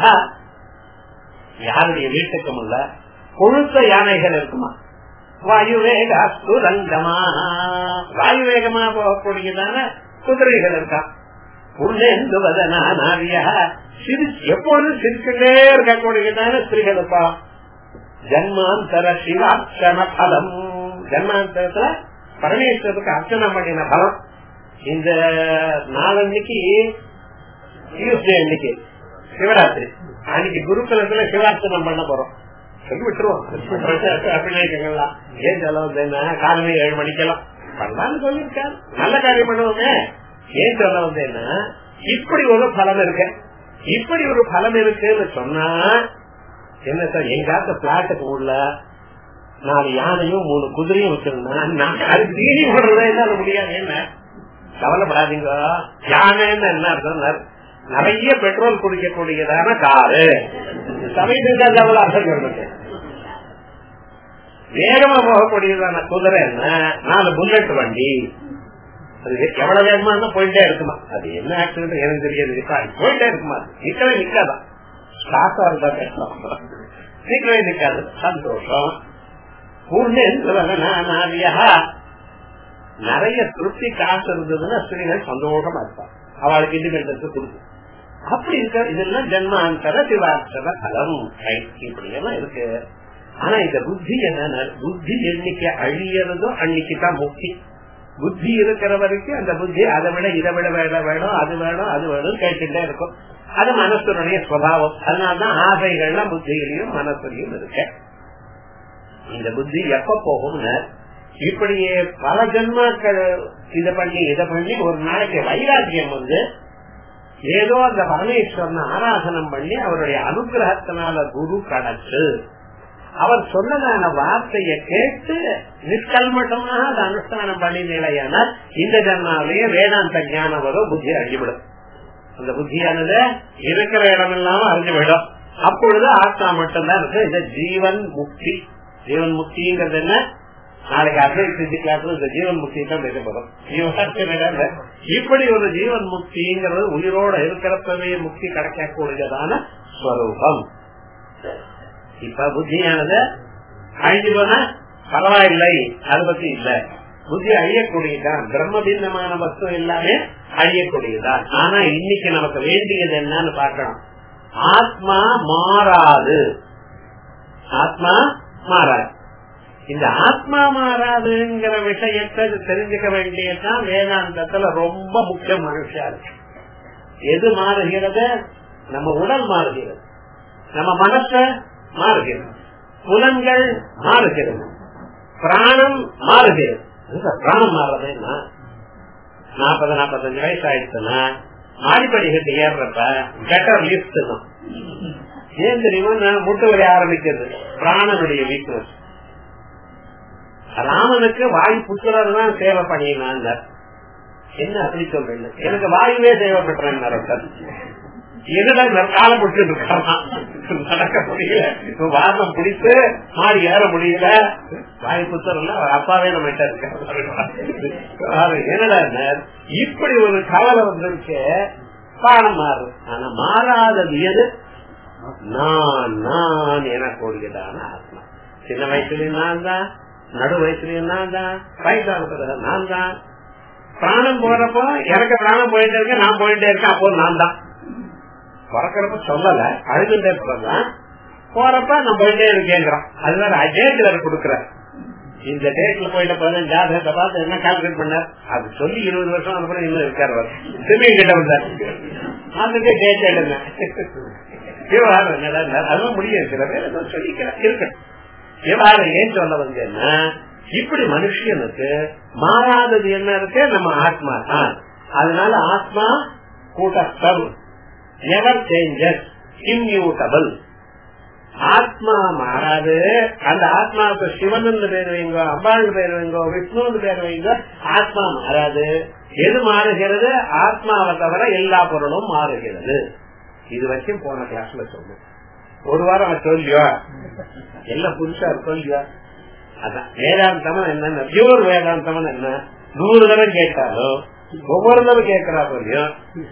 யாருடைய வீட்டுக்கும் இல்ல கொழுத்த யானைகள் இருக்குமா வாயுவேக சுரங்கமா வாயுவேகமா போகக்கூடியதான குதிரைகள் இருக்கா புள்ளேந்து வதனாவியா சிரி எப்போதும் சிரிச்சுட்டே இருக்கக்கூடியதான ஸ்திரீகளுப்பா ஜன்மாந்தர சிவார்ச்சன பலம் ஜன்மாந்தரத்துல பரமேஸ்வரத்துக்கு அர்ச்சனை பண்ணின பலம் இந்த நாளன்னைக்கு டியூஸ்டே அன்னைக்கு சிவராத்திரி அன்னைக்கு குருகுலத்துல சிவார்ச்சனம் பண்ண போறோம் சொல்லி விட்டுருவோம் அபிநயிக்கங்கள்லாம் ஏன் சொல்ல வந்தேன்னா காலையில ஏழு மணிக்கெல்லாம் பண்ணலாம்னு சொல்லியிருக்காரு நல்ல காரியம் பண்ணுவோமே ஏன் சொல்ல வந்தேன்னா இப்படி ஒரு பலம் இருக்கு இப்படி ஒரு பலம் இருக்குன்னு சொன்னா என்ன சார் எங்காத்த பிளாட்டுக்கு உள்ள நாலு யானையும் மூணு குதிரையும் வச்சிருந்தா அதுக்கு தீனி போடுறதா என்னால முடியாது என்ன கவலைப்படாதீங்க யானைன்னு என்ன அர்த்தம் நிறைய பெட்ரோல் குடிக்கக்கூடியதான காரு சமயத்துக்கு அவ்வளவு அர்த்தம் சொல்றது வேகமா போகக்கூடியதான குதிரை என்ன நாலு புல்லட் வண்டி அது எவ்வளவு வேகமா இருந்தா போயிட்டே இருக்குமா அது என்ன ஆக்சிடென்ட் எனக்கு தெரியாது போயிட்டே இருக்குமா நிக்கவே நிக்காதான் ஸ்டாப்பா இருந்தா கஷ்டம் நிக்கவே நிக்காது சந்தோஷம் நிறைய திருப்தி காசு இருந்ததுன்னா ஸ்திரீகள் சந்தோஷமா இருப்பான் அவளுக்கு இண்டிபெண்டன்ஸ் கொடுக்கும் அப்படி இருக்க இதெல்லாம் ஜென்மாந்தர சிவார்த்தன பலம் இப்படி எல்லாம் இருக்கு ஆனா இந்த புத்தி என்ன புத்தி எண்ணிக்கை அழியறதோ அன்னைக்கு தான் முக்தி புத்தி இருக்கிற வரைக்கும் அந்த புத்தி அதை விட இதை விட வேட வேணும் அது வேணும் அது வேணும் கேட்டுட்டே இருக்கும் அது மனசுடைய சுவாவம் அதனாலதான் ஆசைகள்லாம் புத்தியிலையும் மனசுலையும் இருக்கு இந்த புத்தி எப்ப போகும்னு இப்படியே பல ஜென்மாக்கள் இதை பண்ணி இதை பண்ணி ஒரு நாளைக்கு வைராக்கியம் வந்து ஏதோ அந்த பரமேஸ்வரன் ஆராதனம் பண்ணி அவருடைய அனுகிரகத்தினால குரு கடச்சு அவர் சொன்னதான வார்த்தையை கேட்டு நிஷ்கல்மட்டமாக அதை அனுஷ்டானம் பண்ணினா இந்த ஜன்மாவிலேயே வேதாந்த ஞானம் வரும் புத்தி அழிவிடும் அந்த புத்தியானது இருக்கிற இடம் இல்லாம அறிஞ்சுவிடும் அப்பொழுது ஆத்மா மட்டும்தான் இருக்கு இந்த ஜீவன் முக்தி ஜீவன் முக்திங்கிறது என்ன நாளைக்கு அட்வைஸ் சிந்திக்கலாம் இந்த ஜீவன் முக்தி தான் பேசப்படும் இப்படி ஒரு ஜீவன் முக்திங்கிறது உயிரோட இருக்கிறப்பவே முக்தி கிடைக்கக்கூடியதான ஸ்வரூபம் இப்ப புத்தியானது அழிஞ்சு போனா பரவாயில்லை அதை பத்தி இல்ல புத்தி அழியக்கூடியதான் பிரம்ம பின்னமான வஸ்து எல்லாமே அழியக்கூடியதான் ஆனா இன்னைக்கு நமக்கு வேண்டியது என்னன்னு பார்க்கணும் ஆத்மா மாறாது ஆத்மா மாறாது இந்த ஆத்மா மாறாதுங்கிற விஷயத்தை தெரிஞ்சுக்க வேண்டியதுதான் வேதாந்தத்துல ரொம்ப முக்கியமான விஷயம் இருக்கு எது மாறுகிறது நம்ம உடல் மாறுகிறது நம்ம மனச மாறுகிறது புலன்கள் மாறுகிறது பிராணம் மாறுகிறது பிராணம் மாறுறதுன்னா நாற்பது நாற்பத்தஞ்சு வயசு ஆயிடுச்சுன்னா மாடிப்படிக்கிட்டு ஏறுறப்ப கட்டர் லிப்ட் தான் ஏன் தெரியுமா நான் முட்டு வரைய ஆரம்பிக்கிறது பிராணனுடைய வீக்னஸ் ராமனுக்கு வாயு புத்திரர் தான் சேவை பண்ணினாங்க என்ன அப்படி சொல்றீங்க எனக்கு வாயுவே தேவைப்படுறேன் என்னடா காலம் விட்டு நடக்க முடியல வாரம் பிடித்து மாடி ஏற முடியல வாயு புத்தர்ல அப்பாவே நம்ம இருக்காரு என்னடா இப்படி ஒரு கவலை வந்திருக்கு காலம் மாறும் ஆனா மாறாதது எது நான் நான் எனக்கூடியதான ஆத்மா சின்ன வயசுலயும் நான் தான் நடு வயசுலயும் நான் தான் வயசான நான் தான் பிராணம் போறப்போ எனக்கு பிராணம் போயிட்டே இருக்க நான் போயிட்டே இருக்கேன் அப்போ நான் தான் பிறக்கிறப்ப சொல்லல அழுதுட்டே இருப்பதான் போறப்ப நம்ம போயிட்டே இருக்கேங்கிறான் அதுதான் அஜேந்திரர் கொடுக்குற இந்த டேட்ல போயிட்ட பதினஞ்சு ஜாதகத்தை பார்த்து என்ன கால்குலேட் பண்ணார் அது சொல்லி இருபது வருஷம் அந்த இன்னும் இருக்காரு அவர் திரும்பி கிட்ட வந்தார் அதுக்கு டேட் எடுங்க விவகாரம் என்னடா அதுவும் முடியாது சில பேர் ஏதோ சொல்லிக்கிறேன் இருக்கட்டும் விவகாரம் ஏன் சொல்ல வந்தேன்னா இப்படி மனுஷனுக்கு மாறாதது என்ன இருக்கு நம்ம ஆத்மா தான் அதனால ஆத்மா கூட்டஸ்தம் நெவர் சேஞ்சஸ் இம்யூட்டபிள் ஆத்மா மாறாது அந்த ஆத்மாவுக்கு சிவன் பேர் வைங்கோ அம்பாள் பேர் வைங்கோ விஷ்ணு பேர் வைங்கோ ஆத்மா மாறாது எது மாறுகிறது ஆத்மாவை தவிர எல்லா பொருளும் மாறுகிறது இது வரைக்கும் போன கிளாஸ்ல சொன்னோம் ஒரு வாரம் சொல்லியோ எல்லாம் புதுசா சொல்லியோ அதான் வேதாந்தம் என்ன பியூர் வேதாந்தம் என்ன நூறு தடவை கேட்டாலும் ஒவ்வொரு தடவை கேட்கிறா போலியும்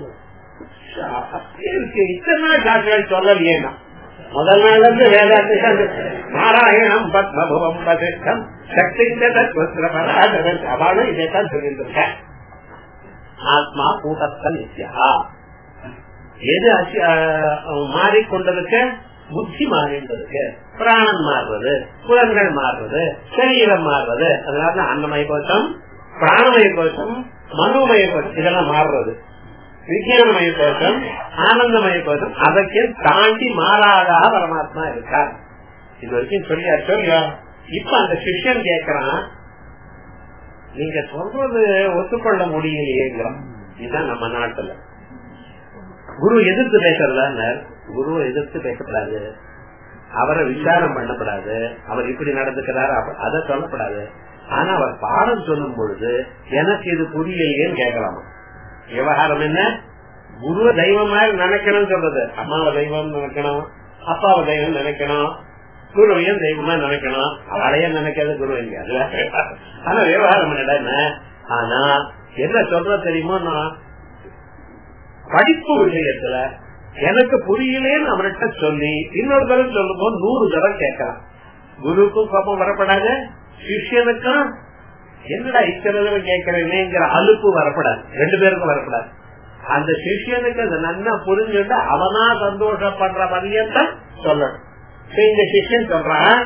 இத்தனை நாள் கிளாஸ்கள் சொல்லலையே நான் முதல் நாள்ல இருந்து வேதாந்த நாராயணம் பத்மபுவம் பசிஷ்டம் சக்தி அவளும் இதைத்தான் சொல்லிட்டு இருக்க ஆத்மா கூட்டத்தல் நித்யா எது மாறிக்கொண்டிருக்க புத்தி மாறின்றதுக்கு பிராணம் மாறுறது புலன்கள் மாறுறது சரீரம் மாறுறது அதனால அன்னமய கோஷம் பிராணமய கோஷம் மனோமய கோஷம் இதெல்லாம் மாறுறது விஜயானமய கோஷம் ஆனந்தமய கோஷம் அதற்கு தாண்டி மாறாதா பரமாத்மா இருக்கார் இது வரைக்கும் சொல்லியா சொல்லியா இப்ப அந்த சிஷ்யன் கேக்குறான் நீங்க சொல்றது ஒத்துக்கொள்ள முடியலையேங்கிறான் இதுதான் நம்ம நாட்டுல குரு எதிர்த்து பேசுறதா குரு எதிர்த்து பேசப்படாது அவரை விசாரம் பண்ணப்படாது அவர் இப்படி நடந்துக்கிறாரு அதை சொல்லப்படாது ஆனா அவர் பாடம் சொல்லும் பொழுது எனக்கு இது புரியலையேன்னு கேட்கலாமா விவகாரம் என்ன குருவ தெய்வம் மாதிரி நினைக்கணும் சொல்றது அம்மாவை தெய்வம் நினைக்கணும் அப்பாவை தெய்வம் நினைக்கணும் குருவையும் தெய்வமா நினைக்கணும் அவளையும் நினைக்காத குரு எங்க ஆனா விவகாரம் என்ன ஆனா என்ன சொல்ற தெரியுமோ நான் படிப்பு விஷயத்துல எனக்கு புரியலேன்னு அவர்கிட்ட சொல்லி இன்னொரு தடவை சொல்லும் போது நூறு தடவை கேட்கலாம் குருவுக்கும் கோபம் வரப்படாது சிஷியனுக்கும் என்னடா இத்தனை தடவை கேட்கிறேங்கிற அலுப்பு வரப்படாது ரெண்டு பேருக்கும் வரப்படாது அந்த சிஷியனுக்கு அது நல்லா புரிஞ்சுட்டு அவனா சந்தோஷப்படுற பரியத்தான் சொல்லணும் இந்த சிஷியன் சொல்றான்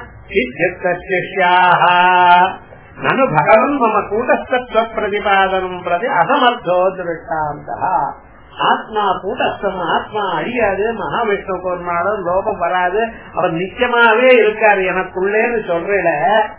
நனு பகவன் மம கூட்டஸ்தத்வ பிரதிபாதனம் பிரதி அசமர்த்தோ திருஷ்டாந்தா ஆத்மா கூட்டஸ்தம் ஆத்மா அழியாது மகாவிஷ்ணுக்கு ஒரு நாளும் லோபம் வராது அவர் நிச்சயமாவே இருக்காரு எனக்குள்ளேன்னு சொல்றேல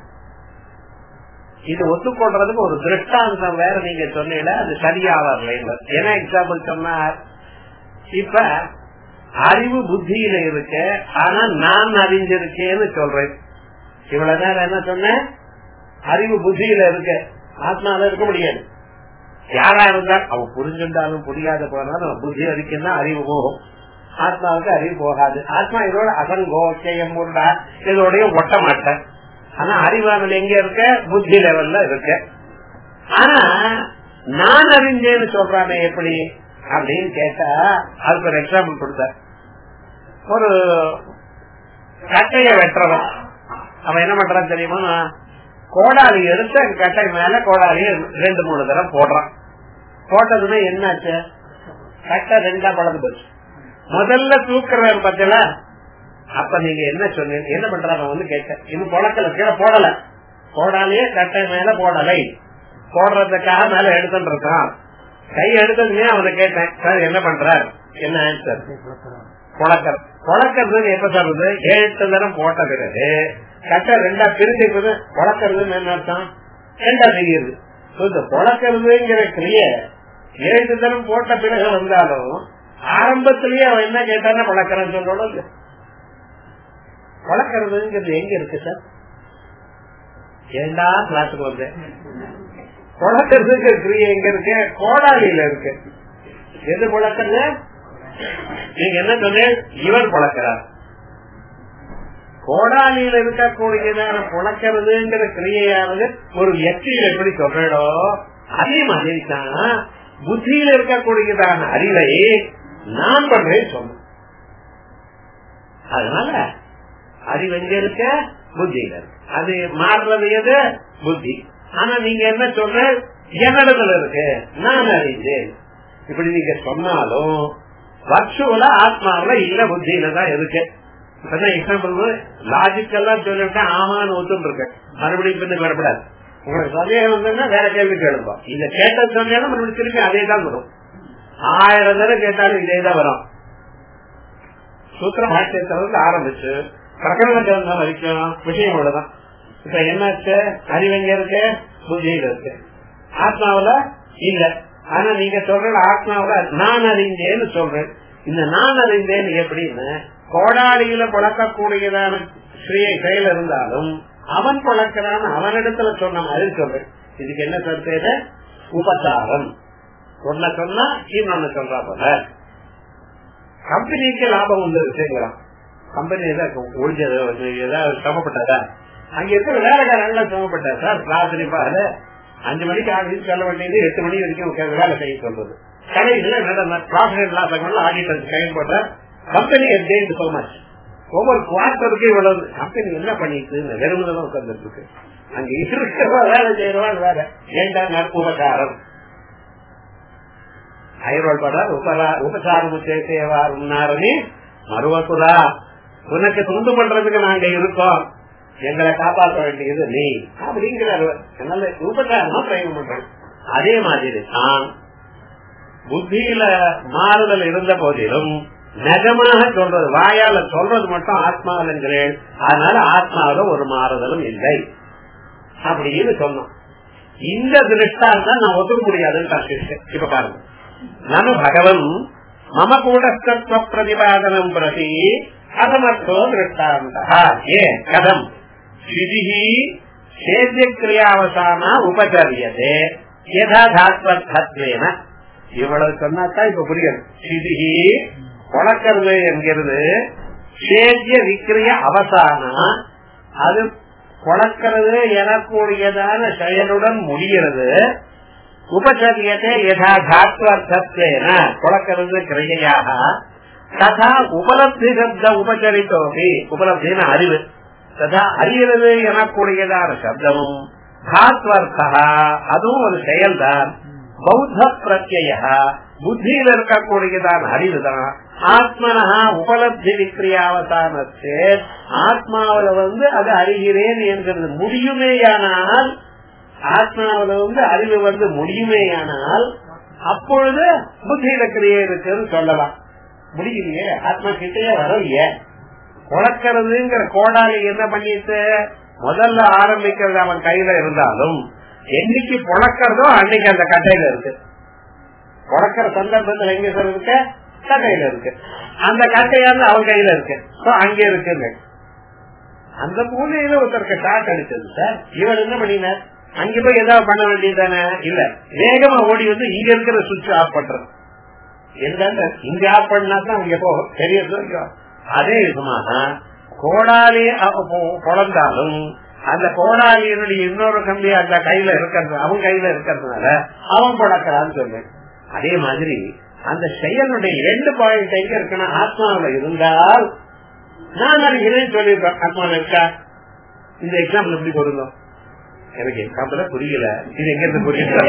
இது ஒத்துக்கொள்றதுக்கு ஒரு திருஷ்டாந்தம் வேற நீங்க சொன்னீங்க அது சரியா வரல என்ன எக்ஸாம்பிள் சொன்னார் இப்ப அறிவு புத்தியில இருக்கு ஆனா நான் அறிஞ்சிருக்கேன்னு சொல்றேன் இவ்வளவு நேரம் என்ன சொன்னேன் அறிவு புத்தியில இருக்கு ஆத்மால இருக்க முடியாது யாரா இருந்தா அவன் புரிஞ்சுட்டாலும் புரியாத போனாலும் புத்தி வரைக்கும் அறிவு போகும் ஆத்மாவுக்கு அறிவு போகாது ஆத்மா இதோட அசங்கோ கேயம் உண்டா இதோடய ஒட்ட மாட்டேன் ஆனா அறிவானது எங்க இருக்க புத்தி லெவல்ல இருக்கு ஆனா நான் அறிஞ்சேன்னு சொல்றானே எப்படி அப்படின்னு கேட்டா அதுக்கு ஒரு எக்ஸாம்பிள் கொடுத்த ஒரு கட்டைய வெட்டுறவன் அவன் என்ன பண்றான் தெரியுமா கோடாலி எடுத்து கட்டை மேல கோடாலி ரெண்டு மூணு தடவை போடுறான் போட்டதுன்னா என்னாச்சு கட்டை ரெண்டா பழந்து போச்சு முதல்ல தூக்குறவர் பத்தில அப்ப நீங்க என்ன சொன்னீங்க என்ன பண்றாங்க வந்து கேட்டேன் இது புழக்கல கீழே போடல போடாலே கட்டை மேல போடலை போடுறதுக்காக மேல எடுத்துட்டு இருக்கான் கை எடுத்ததுமே அவனை கேட்டேன் சார் என்ன பண்றார் என்ன ஆன்சர் புழக்கர் புழக்கிறது எப்ப சொல்றது ஏழு தரம் போட்ட பிறகு கட்டை ரெண்டா பிரிஞ்சுக்கிறது புழக்கிறதுன்னு என்ன அர்த்தம் ரெண்டா தெரியுது இந்த புழக்கிறதுங்கிற கிரிய ஏழு தரம் போட்ட பிறகு வந்தாலும் ஆரம்பத்திலேயே அவன் என்ன கேட்டான பழக்கிறேன்னு சொல்றோம் பழக்கிறதுங்கிறது எங்க இருக்கு சார் ஏண்டா கிளாஸுக்கு வந்தேன் புழக்கிறதுக்கு கிரியை எங்க இருக்கு கோடாலியில இருக்கு எது புழக்கிறது நீங்க என்ன சொன்ன இவர் புழக்கிறார் கோடாலியில இருக்கக்கூடியதான புழக்கிறதுங்கிற கிரியையானது ஒரு வியக்தியில் எப்படி சொல்றோ அதே மாதிரி தான் புத்தியில இருக்கக்கூடியதான அறிவை நான் பண்றேன் சொன்ன அதனால அறிவு எங்க இருக்க புத்தியில இருக்கு அது மாறுறது எது புத்தி ஆனா நீங்க என்ன சொல்ற என்னிடத்துல இருக்கு நான் அறிந்தேன் இப்படி நீங்க சொன்னாலும் வர்ச்சுவல ஆத்மாவில இல்ல புத்தியில தான் இருக்கு எக்ஸாம்பிள் லாஜிக்கெல்லாம் சொல்லிவிட்டேன் ஆமான்னு ஒத்துன்னு இருக்கு மறுபடியும் பின்னுக்கு வரப்படாது உங்களுக்கு சந்தேகம் வந்ததுன்னா வேற கேள்வி கேளுப்போம் இத கேட்டது சொன்னாலும் மறுபடியும் திருப்பி அதே தான் வரும் ஆயிரம் தடவை கேட்டாலும் இதே தான் வரும் சூத்திர பாஷ்யத்திலிருந்து ஆரம்பிச்சு பிரகடன கிரந்தம் வரைக்கும் விஷயம் அவ்வளவுதான் இப்ப என்னாச்சு அறிவங்க இருக்கு புத்தியில இருக்கு ஆத்மாவில இல்ல ஆனா நீங்க சொல்ற ஆத்மாவில நான் அறிந்தேன்னு சொல்றேன் இந்த நான் அறிந்தேன் எப்படின்னு கோடாளியில பழக்கக்கூடியதான செயல் இருந்தாலும் அவன் பழக்கிறான் அவனிடத்துல சொன்ன மாதிரி சொல்றேன் இதுக்கு என்ன கருத்து உபசாரம் ஒன்ன சொன்னா இன்னொன்னு சொல்றா போல கம்பெனிக்கு லாபம் வந்து விஷயங்களாம் கம்பெனி ஏதாவது ஒழிஞ்சது ஏதாவது சிரமப்பட்டதா அங்க இருக்கிற வேலைக்காரங்க சிரமப்பட்டா சார் ராத்திரி பாரு அஞ்சு மணிக்கு ஆஃபீஸ் சொல்ல வேண்டியது எட்டு மணி வரைக்கும் வேலை செய்ய சொல்றது கடைசியில் ப்ராஃபிட் லாஸ் ஆடிட்டர் கையில் போட்ட கம்பெனி கெயின் சோ மச் ஒவ்வொரு குவார்டருக்கு இவ்வளவு கம்பெனி என்ன பண்ணிட்டு வெறுமதான் உட்கார்ந்துட்டு இருக்கு அங்க இருக்கிறவா வேலை செய்யறவா வேற ஏண்டா உபகாரம் ஐரோல் படார் உபசாரம் சேவார் உன்னாரனே மருவகுரா உனக்கு துண்டு பண்றதுக்கு நாங்க இருக்கோம் எங்களை காப்பாற்ற வேண்டியது நீ அப்படிங்கிறார் அதனால உபகாரமா பிரயோகம் பண்றோம் அதே மாதிரி தான் புத்தியில மாறுதல் இருந்த போதிலும் நிஜமாக சொல்றது வாயால சொல்றது மட்டும் ஆத்மாவில் என்கிறேன் அதனால ஆத்மாவில ஒரு மாறுதலும் இல்லை அப்படின்னு சொன்னோம் இந்த திருஷ்டாந்தம் நான் ஒத்துக்க முடியாதுன்னு இப்ப பாருங்க நனு பகவன் மம கூடஸ்தத்வ பிரதிபாதனம் பிரதி அதமர்த்தோ திருஷ்டாந்தா ஏ கதம் சிதிஹி சேத்தியக்கிரியாவசான உபச்சரியதே யதா தாத்வர்த்தத்வேன இவ்வளவு சொன்னாத்தான் இப்ப புரியும் சிதிஹி வளர்க்கறது என்கிறது சேத்திய விக்கிரிய அவசான அது கொளக்கிறது எனக்கூடியதான செயலுடன் முடிகிறது உபச்சரியத்தை யதா தாத்வர்த்தத்வேன கொளக்கிறது கிரியையாக ததா உபலப்தி சப்த உபச்சரித்தோபி உபலப்தின அறிவு ததா அறிகிறது எனக்கூடியதான சப்தமும் தாத்வர்த்தா அதுவும் ஒரு செயல்தான் பௌத்த பிரத்ய புத்தியில் இருக்கக்கூடியதான அறிவுதான் ஆத்மனஹா உபலப்தி விக்ரியாவசானத்தே ஆத்மாவில வந்து அது அறிகிறேன் என்கிறது முடியுமேயானால் ஆத்மாவில வந்து அறிவு வந்து முடியுமேயானால் அப்பொழுது புத்தியில கிரியை இருக்குன்னு சொல்லலாம் முடியலையே ஆத்மா கிட்டே வரலையே குழக்கிறதுங்கிற கோடாலி என்ன பண்ணிட்டு முதல்ல ஆரம்பிக்கிறது அவன் கையில இருந்தாலும் என்னைக்கு புழக்கிறதோ அன்னைக்கு அந்த கட்டையில இருக்கு புழக்கிற சந்தர்ப்பத்தில் எங்க இருக்கு கட்டையில இருக்கு அந்த கட்டையாந்து அவன் கையில இருக்கு அங்கே இருக்கு அந்த மூலையில ஒருத்தருக்கு ஷாக் அடிச்சது சார் இவர் என்ன பண்ணினார் அங்க போய் ஏதாவது பண்ண வேண்டியதானே இல்ல வேகமா ஓடி வந்து இங்க இருக்கிற சுவிட்ச் ஆஃப் பண்றது எந்த இங்க ஆஃப் பண்ணா தான் அங்க போகும் பெரிய அதே விதமாக கோடாலி குழந்தாலும் அந்த கோடாலியினுடைய இன்னொரு கம்பி அந்த கையில இருக்கிறது அவன் கையில இருக்கிறதுனால அவன் பழக்கிறான்னு சொன்னேன் அதே மாதிரி அந்த செயலுடைய ரெண்டு பாயிண்ட் எங்க இருக்கணும் ஆத்மாவில இருந்தால் நான் அறிகிறேன் சொல்லியிருப்பேன் ஆத்மாவில இருக்கா இந்த எக்ஸாம்பிள் எப்படி கொடுங்க எனக்கு எக்ஸாம்பிள புரியல இது எங்க இருந்து புரியல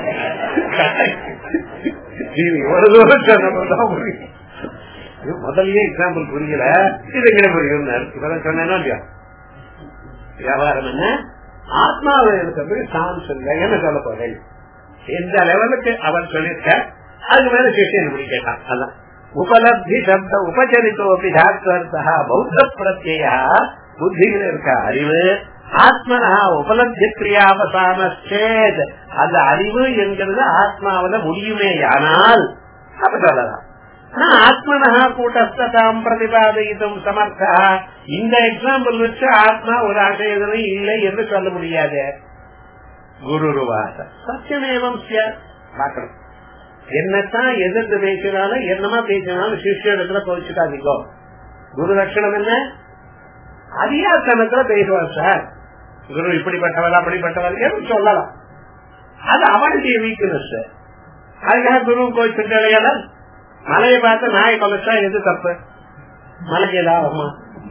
இவ்வளவு தூரம் சொன்னதான் புரியும் முதல்ல எக்ஸாம்பிள் புரியல இது எங்க புரியும் இப்பதான் சொன்னேன்னா இல்லையா வியாபாரம் என்ன ஆத்மாவில் இருக்கிறது சான்ஸ் இல்லை என்ன சொல்ல போறேன் எந்த லெவலுக்கு அவன் சொல்லியிருக்க அதுக்கு மேல சிஷியன் இப்படி கேட்டான் அதான் உபலப்தி சப்த உபச்சரித்தோப்பி தாத்வர்த்தா பௌத்த பிரத்யா புத்தியில் இருக்க அறிவு ஆத்மனா உபலப்தி கிரியாவசானேத் அந்த அறிவு என்கிறது ஆத்மாவில முடியுமே ஆனால் அப்ப சொல்லலாம் ஆத்மனா கூட்டஸ்தாம் பிரதிபாதித்தும் சமர்த்தா இந்த எக்ஸாம்பிள் வச்சு ஆத்மா ஒரு ஆசையதனை இல்லை என்று சொல்ல முடியாது குருருவாச சத்தியமேவம் பார்க்கணும் என்னத்தான் எதிர்த்து பேசினாலும் என்னமா பேசினாலும் சிஷியத்துல கோச்சுக்காதீங்கோ குரு லட்சணம் என்ன அதிகாசனத்துல பேசுவார் சார் குரு இப்படிப்பட்டவள் அப்படிப்பட்டவள் சொல்லலாம் அது அவனுடைய வீக்னஸ் அதுக்காக குரு கோச்சுட்டாலையால மலையை பார்த்து நாயை கொலைச்சா எது தப்பு மலைக்கு ஏதாவதுமா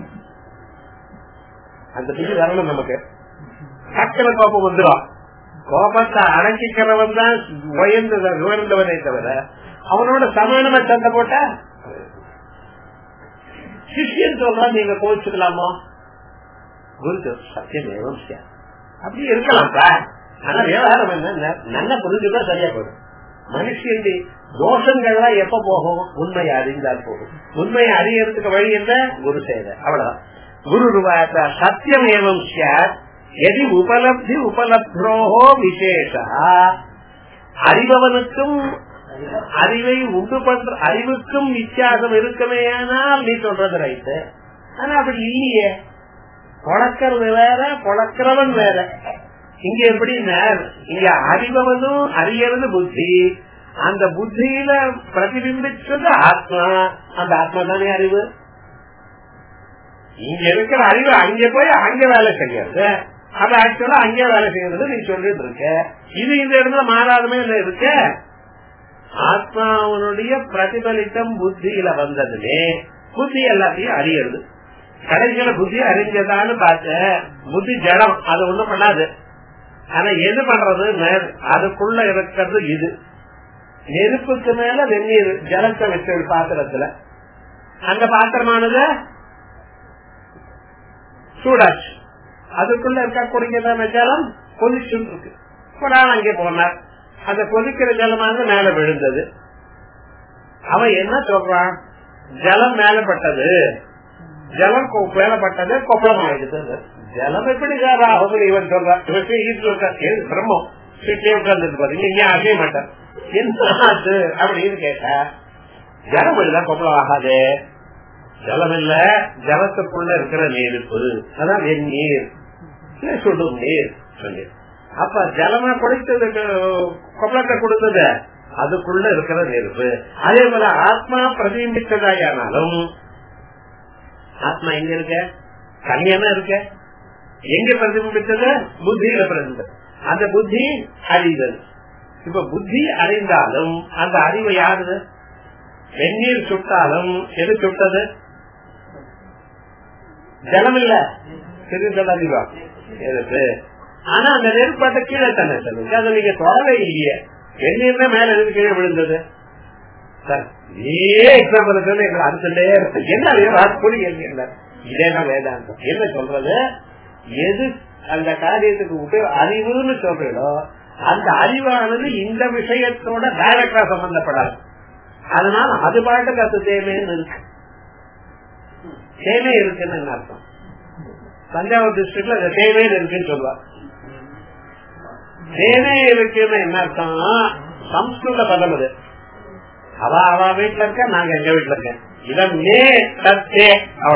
அந்த பிடி வரணும் நமக்கு சக்கர கோபம் வந்துடும் கோபத்தை அடக்கிக்கிறவன் தான் உயர்ந்தவனே தவிர அவனோட சமானமா சண்டை போட்டா சிஷியன் சொல்றா நீங்க கோச்சுக்கலாமா குரு சத்தியம் ஏவம் அப்படி இருக்கலாம்ப்பா ஆனா விவகாரம் என்ன நல்ல புரிஞ்சுதான் சரியா போயிடும் மனுஷன் தோஷங்கள்லாம் எப்ப போகும் உண்மையை அறிந்தால் போகும் உண்மையை அறியறதுக்கு வழி என்ன குரு சேவை அவ்வளவுதான் குரு ரூபாயத்த சத்தியம் ஏவம் எதி உபலப்தி உபலப்தோகோ விசேஷா அறிபவனுக்கும் அறிவை உண்டு பண்ற அறிவுக்கும் வித்தியாசம் இருக்குமேயானால் நீ சொல்றது ரைட்டு ஆனா அப்படி இல்லையே பொழக்கிறது வேற பொழக்கிறவன் வேற இங்க எப்படின்னா இங்க அறிபவனும் அறியறது புத்தி அந்த புத்தியில பிரதிபிம்பிச்சது ஆத்மா அந்த ஆத்மா தானே அறிவு இங்க இருக்கிற அறிவு அங்க போய் அங்க வேலை செய்யறது அது ஆக்சுவலா அங்கே வேலை செய்யறது நீ சொல்லிட்டு இருக்க இது இந்த இடத்துல மாறாதமே இருக்க ஆத்மாவனுடைய பிரதிபலித்தம் புத்தியில வந்ததுமே புத்தி எல்லாத்தையும் அறியறது கடைசியில புத்தி அறிஞ்சதான்னு பார்த்த புத்தி ஜடம் அது ஒண்ணும் பண்ணாது ஆனா எது பண்றது அதுக்குள்ள இருக்கிறது இது நெருப்புக்கு மேல வெந்நீர் ஜலத்தை வச்ச பாத்திரத்துல அந்த பாத்திரமானது சூடாச்சு அதுக்குள்ள இருக்கக்கூடியதான ஜலம் கொதிச்சு இருக்கு ஒரு ஆள் அங்கே போனார் அந்த கொதிக்கிற ஜலமானது மேல விழுந்தது அவன் என்ன சொல்றான் ஜலம் மேலப்பட்டது ஜலம் மேலப்பட்டது கொப்பளம் ஆயிடுது ஜலம் எப்படி ஆகும் இவன் சொல்றான் பிரம்மம் உட்கார்ந்து பாருங்க இங்க அசைய மாட்டான் என்ன ஆச்சு அப்படின்னு கேட்டா ஜலம் இல்ல கொப்பளம் ஆகாது ஜலம் இல்ல ஜலத்துக்குள்ள இருக்கிற நெருப்பு அதான் வெந்நீர் சுடும் நீர் சொல்லி அப்ப ஜலமா கொடுத்தது கொப்பளத்தை கொடுத்தது அதுக்குள்ள இருக்கிற நெருப்பு அதே போல ஆத்மா பிரதிபித்ததாயானாலும் ஆத்மா எங்க இருக்க கல்யாணம் இருக்க எங்க பிரதிபித்தது புத்தியில பிரதிபித்தது அந்த புத்தி அறிதல் இப்ப புத்தி அறிந்தாலும் அந்த அறிவு யாருது வெந்நீர் சுட்டாலும் எது சுட்டது ஜலம் இல்ல தெரிஞ்சல் அறிவா எதுக்கு ஆனா அந்த நெருப்பாட்ட கீழே தானே சொல்லுங்க அதை நீங்க தொடவே இல்லையே வெந்நீர் தான் மேல இருந்து கீழே விழுந்தது இதே எக்ஸாம்பிள் எங்களை அறுத்துட்டே என்ன புரியல இதேதான் வேதாந்தம் என்ன சொல்றது எது அந்த காரியத்துக்கு உபயோக அறிவுன்னு சொல்றீங்களோ அந்த அறிவானது இந்த விஷயத்தோட டைரக்டா சம்பந்தப்படாது அதனால அது பாட்டுக்கு அது தேவைன்னு இருக்கு தேவை இருக்குன்னு அர்த்தம் தஞ்சாவூர் டிஸ்ட்ரிக்ட்ல அந்த தேவைன்னு இருக்குன்னு சொல்லுவா தேவை இருக்குன்னு என்ன அர்த்தம் சம்ஸ்கிருத பதம் அது அவ அவ வீட்டுல இருக்க நாங்க எங்க வீட்டுல இருக்கேன் இடம் மே தத்தே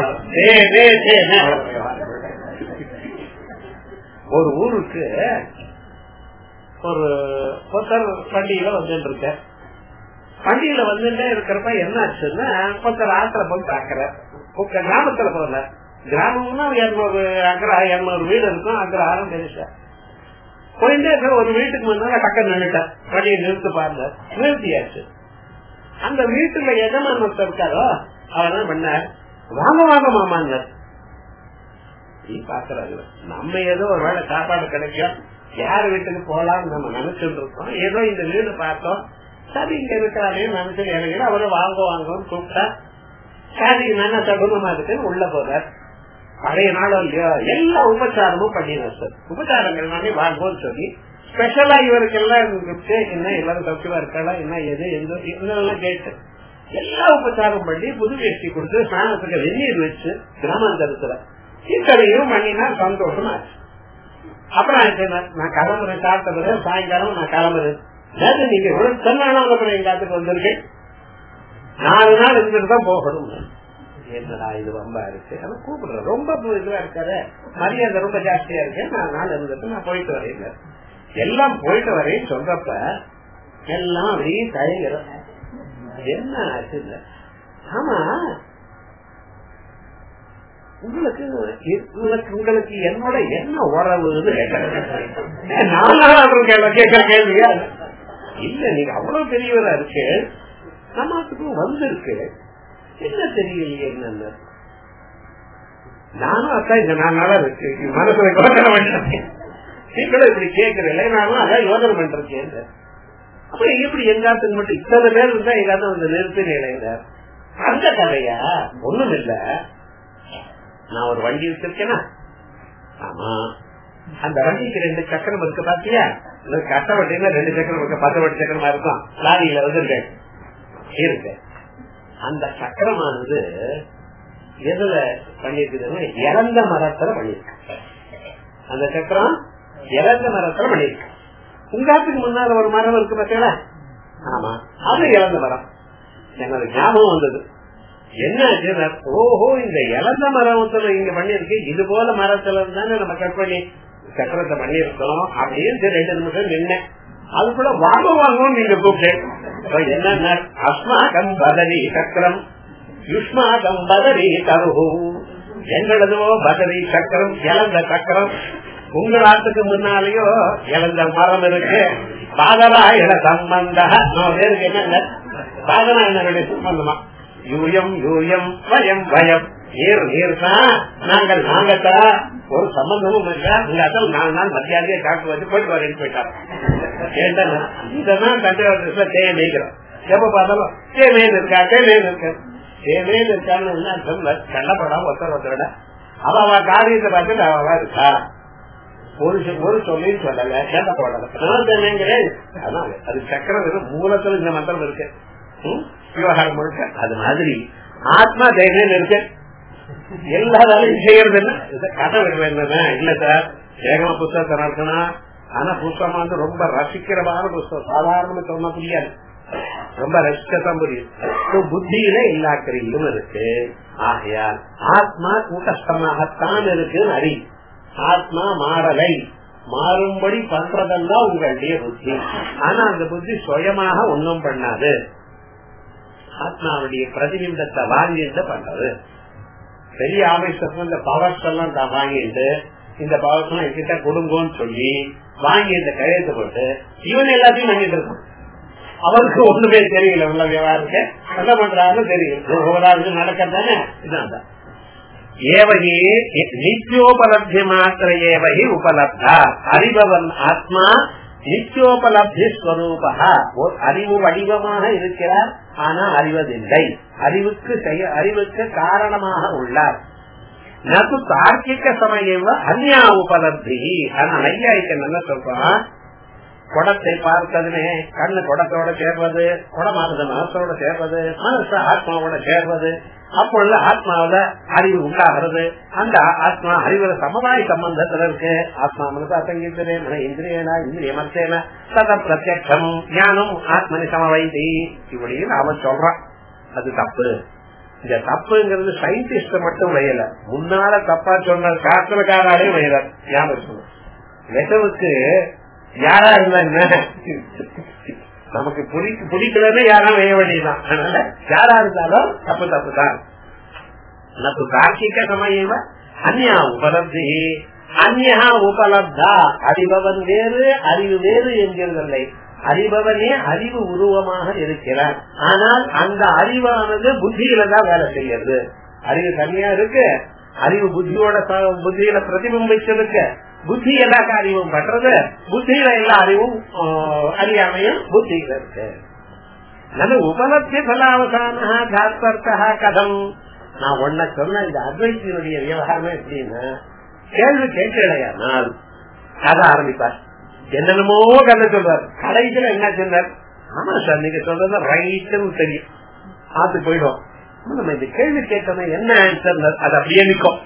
ஒரு ஊருக்கு ஒரு ஒருத்தர் பண்டிகையில வந்துட்டு இருக்க பண்டிகையில வந்துட்டே இருக்கிறப்ப என்ன ஆச்சுன்னா ஒருத்தர் ஆத்திர போய் பாக்குற கிராமத்துல போகல கிராமம்னா இருநூறு அக்கறை இருநூறு வீடு இருக்கும் அக்கறை ஆரம் தெரிச்ச போயிட்டே இருக்க ஒரு வீட்டுக்கு முன்னால டக்க நின்றுட்டேன் வண்டியை நிறுத்து பாருங்க நிறுத்தியாச்சு அந்த வீட்டுல எஜமான் ஒருத்தர் இருக்காரோ அவர் என்ன பண்ணார் வாங்க வாங்க மாமாங்க பாக்குறாங்க நம்ம ஏதோ ஒரு வேலை சாப்பாடு கிடைக்கும் யார் வீட்டுக்கு போலாம்னு நம்ம நினைச்சுட்டு இருக்கோம் ஏதோ இந்த வீடு பார்த்தோம் சரி இங்க இருக்கிறாரே நினைச்சு இறங்கி அவரை வாங்க வாங்கன்னு கூப்பிட்டா சரி நல்ல தகுந்தமா இருக்குன்னு உள்ள போறார் பழைய நாளும் இல்லையோ எல்லா உபச்சாரமும் பண்ணிடுறார் சார் உபச்சாரங்கள் எல்லாமே வாங்குவோம்னு சொல்லி ஸ்பெஷலா இவருக்கு எல்லாம் என்ன எல்லாரும் சௌக்கியமா இருக்காளா என்ன எது எந்த இதெல்லாம் கேட்டு எல்லா உபச்சாரம் பண்ணி புது வேஷ்டி கொடுத்து ஸ்நானத்துக்கு வெந்நீர் வச்சு கிராமாந்தரத்துல இத்தனையும் பண்ணினா சந்தோஷமா அப்புறம் நான் கிளம்புறேன் சாப்பிட்ட பிறகு சாயங்காலம் நான் கிளம்புறேன் நீங்க சொன்னாலும் அப்புறம் எங்க காத்துக்கு வந்திருக்கேன் நாலு நாள் இருந்துட்டு தான் போகணும் என்னடா இது ரொம்ப இருக்கு ஆனா கூப்பிடுறேன் ரொம்ப இதுவா இருக்காரு மரியாதை ரொம்ப ஜாஸ்தியா இருக்கு நான் நாள் இருந்துட்டு நான் போயிட்டு வரேன் எல்லாம் போயிட்டு வரேன்னு சொல்றப்ப எல்லாம் அப்படியே தயங்குறோம் என்ன ஆச்சு ஆமா உங்களுக்கு உங்களுக்கு என்னோட என்ன உறவுன்னு நானும் கேட்கிற கேள்வியா இல்ல நீங்க அவ்வளவு பெரியவரா இருக்கு சமாத்துக்கும் வந்திருக்கு என்ன தெரியலையே என்னன்னு நானும் அதான் இந்த நாலு நாளா இருக்கு மனசுல யோசனை பண்ணிருக்கேன் நீங்களும் இப்படி கேட்கறீங்க நானும் அதான் யோசனை பண்றேன் அப்ப எப்படி எங்காத்துக்கு மட்டும் இத்தனை பேர் இருந்தா எங்காவது வந்து நிறுத்தி நிலையில அந்த கதையா ஒண்ணும் இல்ல நான் ஒரு வண்டி வச்சிருக்கேனா ஆமா அந்த வண்டிக்கு ரெண்டு சக்கரம் இருக்கு பாத்தியா இந்த கட்ட வண்டியில ரெண்டு சக்கரம் இருக்கு பத்து வண்டி சக்கரமா இருக்கும் லாரியில வந்து இருக்கு அந்த சக்கரமானது எதுல பண்ணிருக்குதுன்னு இறந்த மரத்துல பண்ணிருக்கு அந்த சக்கரம் இறந்த மரத்துல பண்ணிருக்கு உங்காத்துக்கு முன்னால ஒரு மரம் இருக்கு பாத்தீங்களா ஆமா அது இறந்த மரம் எனக்கு ஞாபகம் வந்தது என்ன ஆச்சுன்னா, ஓஹோ இந்த இறந்த மரத்துல இங்க பண்ணிருக்கு இது போல மரத்துல தானே நம்ம கட் பண்ணி சக்கரத்தை பண்ணிருக்கோம் அப்படின்னு ரெண்டு நிமிஷம் நின்னேன் அது கூட வாங்க வாங்கன்னு நீங்க கூப்பிட்டேன் என்ன அஸ்மாகம் பதவி சக்கரம் யுஷ்மாகம் பதவி தருகு எங்களதுவோ பதவி சக்கரம் இழந்த சக்கரம் உங்களாத்துக்கு முன்னாலேயோ இழந்த மரம் இருக்கு பாதராயண சம்பந்த பேருக்கு என்ன பாதராயணனுடைய சம்பந்தமா யூயம் யூயம் வயம் வயம் நீர் நீர் தான் நாங்கள் நாங்கத்தான் ஒரு சம்பந்தமும் இல்ல உங்க அசல் நாலு நாள் மத்தியானே காட்டு வச்சு போயிட்டு வரேன்னு போயிட்டாங்க ஏன்டா இதெல்லாம் தஞ்சாவூர் தேய மேய்க்கிறோம் எப்ப பார்த்தாலும் தேமேன் இருக்கா தேமேன் இருக்கா தேமேன் இருக்கான்னு என்ன சொல்ல கள்ளப்படம் ஒருத்தர் ஒருத்தரோட அவ அவ காரியத்தை பார்த்துட்டு அவ இருக்கா ஒரு சொ- ஒரு சொல்லின்னு சொல்லல கேட்ட போடல நான் தேமேங்கிறேன் அதான் அது சக்கரம் வெறும் மூலத்துல இந்த மந்திரம் இருக்கு ம்? விவகாரம் முழுக்க அது மாதிரி ஆத்மா தைரியம் இருக்கு எல்லா வேலையும் செய்யறது என்ன இதை கதை விடுறது என்னன்னா இல்ல சார் வேகமா புத்தகத்தை நடக்கணும் ஆனா புத்தகம் வந்து ரொம்ப ரசிக்கிறமான புத்தகம் சாதாரணமா சொன்னா புரியாது ரொம்ப ரசிக்கத்தான் புரியும் So, புத்தியில எல்லா கிரியிலும் இருக்கு ஆகையால் ஆத்மா கூட்டஸ்தமாகத்தான் இருக்குன்னு அறி ஆத்மா மாறலை மாறும்படி பண்றதெல்லாம் உங்களுடைய புத்தி ஆனா அந்த புத்தி சுயமாக ஒன்னும் பண்ணாது ஆத்மாவுடைய பிரதிபிம்பத்தை வாங்கிட்டு பண்றது பெரிய ஆபீசர் இந்த பவர்ஸ் எல்லாம் தான் வாங்கிட்டு இந்த பவர்ஸ் எல்லாம் என்கிட்ட கொடுங்கோன்னு சொல்லி வாங்கி இந்த கையெழுத்து போட்டு இவன் எல்லாத்தையும் பண்ணிட்டு இருக்கான் அவருக்கு ஒண்ணுமே தெரியல உள்ள விவகாரத்துக்கு என்ன பண்றாருன்னு தெரியும் ஒரு நடக்கிறதானே இதான் தான். ஏவகி நித்யோபலப்தி மாத்திர ஏவகி உபலப்தா அறிபவன் ஆத்மா நித்யோபலப்தி ஸ்வரூபா ஒரு அறிவு வடிவமாக இருக்கிறார் ஆனா அறிவதில்லை அறிவுக்கு செய்ய அறிவுக்கு காரணமாக உள்ளார் நது தார்க்கிக சமயம் அந்யா உபலப்தி ஆனா ஐயாய்க்கு என்ன சொல்றான் குடத்தை பார்த்ததுமே கண்ணு குடத்தோட சேர்வது குடமானது மனசோட சேர்வது மனசு ஆத்மாவோட சேர்வது அப்பொழுது ஆத்மாவில அறிவு உண்டாகிறது அந்த ஆத்மா அறிவுல சமவாய் சம்பந்தத்துல இருக்கு ஆத்மா மனசு அசங்கித்தனே மன இந்திரியனா இந்திரிய மர்த்தேன சத பிரத்யட்சம் ஞானம் ஆத்மனி சமவைதி இப்படின்னு அவன் சொல்றான் அது தப்பு இந்த தப்புங்கிறது சயின்டிஸ்ட் மட்டும் வையல முன்னால தப்பா சொன்ன சாஸ்திரக்காராலே வையல ஞாபகம் நெசவுக்கு யாரா இருந்தா என்ன நமக்கு பிடிக்கலன்னு யாரா வைய வேண்டியதுதான் அதனால யாரா இருந்தாலும் தப்பு தப்பு தான் நமக்கு கார்த்திக சமயம் அந்யா உபலப்தி அந்யா உபலப்தா அறிபவன் வேறு அறிவு வேறு என்கிறதில்லை அறிபவனே அறிவு உருவமாக இருக்கிறார் ஆனால் அந்த அறிவானது புத்தியில தான் வேலை செய்யறது அறிவு தனியா இருக்கு அறிவு புத்தியோட ச- புத்தியில பிரதிபிம்பிச்சிருக்கு புத்தி எல்லா காரியமும் பண்றது புத்தியில எல்லா அறிவும் ஆஹ், அறியாமையும் புத்தியில இருக்கு நல்ல உபலப்தி பலாவசான தாத்பர்த்தா கதம் நான் ஒன்ன சொன்ன இந்த அத்வைத்தினுடைய விவகாரம் எப்படின்னா கேள்வி கேட்கலையானால் கதை ஆரம்பிப்பார் என்னென்னமோ கதை சொல்றார் கடைசியில என்ன சொன்னார் ஆமா சார் நீங்க சொல்றது ரைட்டுன்னு தெரியும் ஆத்து போயிடும் ஆமா, நம்ம இந்த கேள்வி கேட்டோம்னா என்ன ஆன்சர் அது அப்படியே நிற்கும்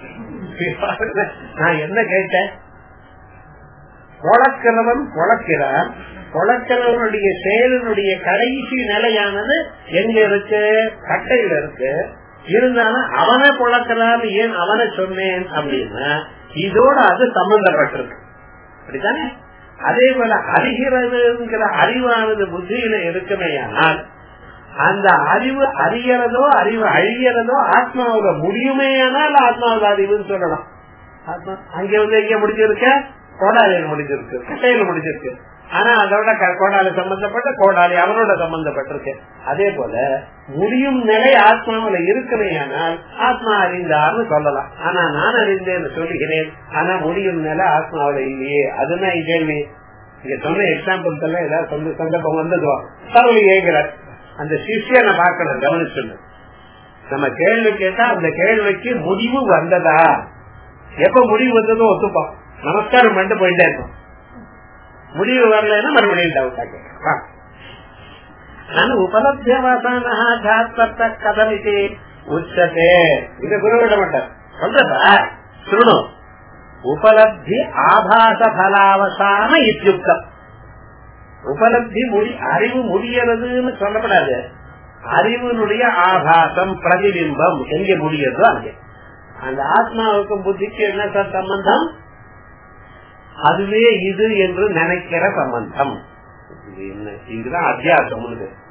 நான் என்ன கேட்டேன் பொழக்கிறவன் பொழக்கிறான் பொழக்கிறவனுடைய செயலினுடைய கடைசி நிலையானது எங்க இருக்கு கட்டையில இருக்கு இருந்தாலும் அவனை பொழக்கிறான்னு ஏன் அவனை சொன்னேன் அப்படின்னா இதோட அது சம்பந்தப்பட்டிருக்கு அப்படித்தானே அதே போல அறிகிறதுங்கிற அறிவானது புத்தியில இருக்குமே ஆனால் அந்த அறிவு அறியறதோ அறிவு அழியறதோ ஆத்மாவோட முடியுமே ஆனால் ஆத்மாவோட அறிவுன்னு சொல்லலாம் ஆத்மா அங்க வந்து எங்க முடிஞ்சிருக்க கோடாலியில் முடிஞ்சிருக்கு கட்டையில முடிஞ்சிருக்கு ஆனா அதோட க- கோடாலி சம்பந்தப்பட்ட கோடாலி அவனோட சம்பந்தப்பட்டிருக்கு அதே போல முடியும் நிலை ஆத்மாவில இருக்குமே ஆனால் ஆத்மா அறிந்தார்னு சொல்லலாம் ஆனா நான் அறிந்தேன்னு சொல்லுகிறேன் ஆனா முடியும் நிலை ஆத்மாவில இல்லையே அதுதான் என் கேள்வி இங்க சொன்ன எக்ஸாம்பிள்ஸ் எல்லாம் ஏதாவது சொந்த சந்தர்ப்பம் வந்ததோ தரவு ஏங்கிறார் அந்த சிஷியனை பார்க்கணும் கவனிச்சுன்னு நம்ம கேள்வி கேட்டா அந்த கேள்விக்கு முடிவு வந்ததா எப்ப முடிவு வந்ததோ ஒத்துப்போம் நமஸ்காரம் பண்ணிட்டு போயிட்டே இருக்கும் முடிவு வரலன்னா மறுபடியும் டவுட்டா கேட்கலாம் ನಾನು ಉಪಲಭ್ಯವಾಸನ ಕದಮಿತಿ ಉಚ್ಚತೆ ಇದು ಗುರುವಿಡ ಮಟ್ಟ சொல்றதா சுருணு உபலப்தி ஆபாச பலாவசான இத்தியுக்தம் உபலப்தி முடி அறிவு முடியறதுன்னு சொல்லப்படாது அறிவினுடைய ஆபாசம் பிரதிபிம்பம் எங்க முடியறதோ அங்கே அந்த ஆத்மாவுக்கும் புத்திக்கு என்ன சார் சம்பந்தம் அதுவே இது என்று நினைக்கிற சம்பந்தம் என்ன இதுதான் அத்தியாசம்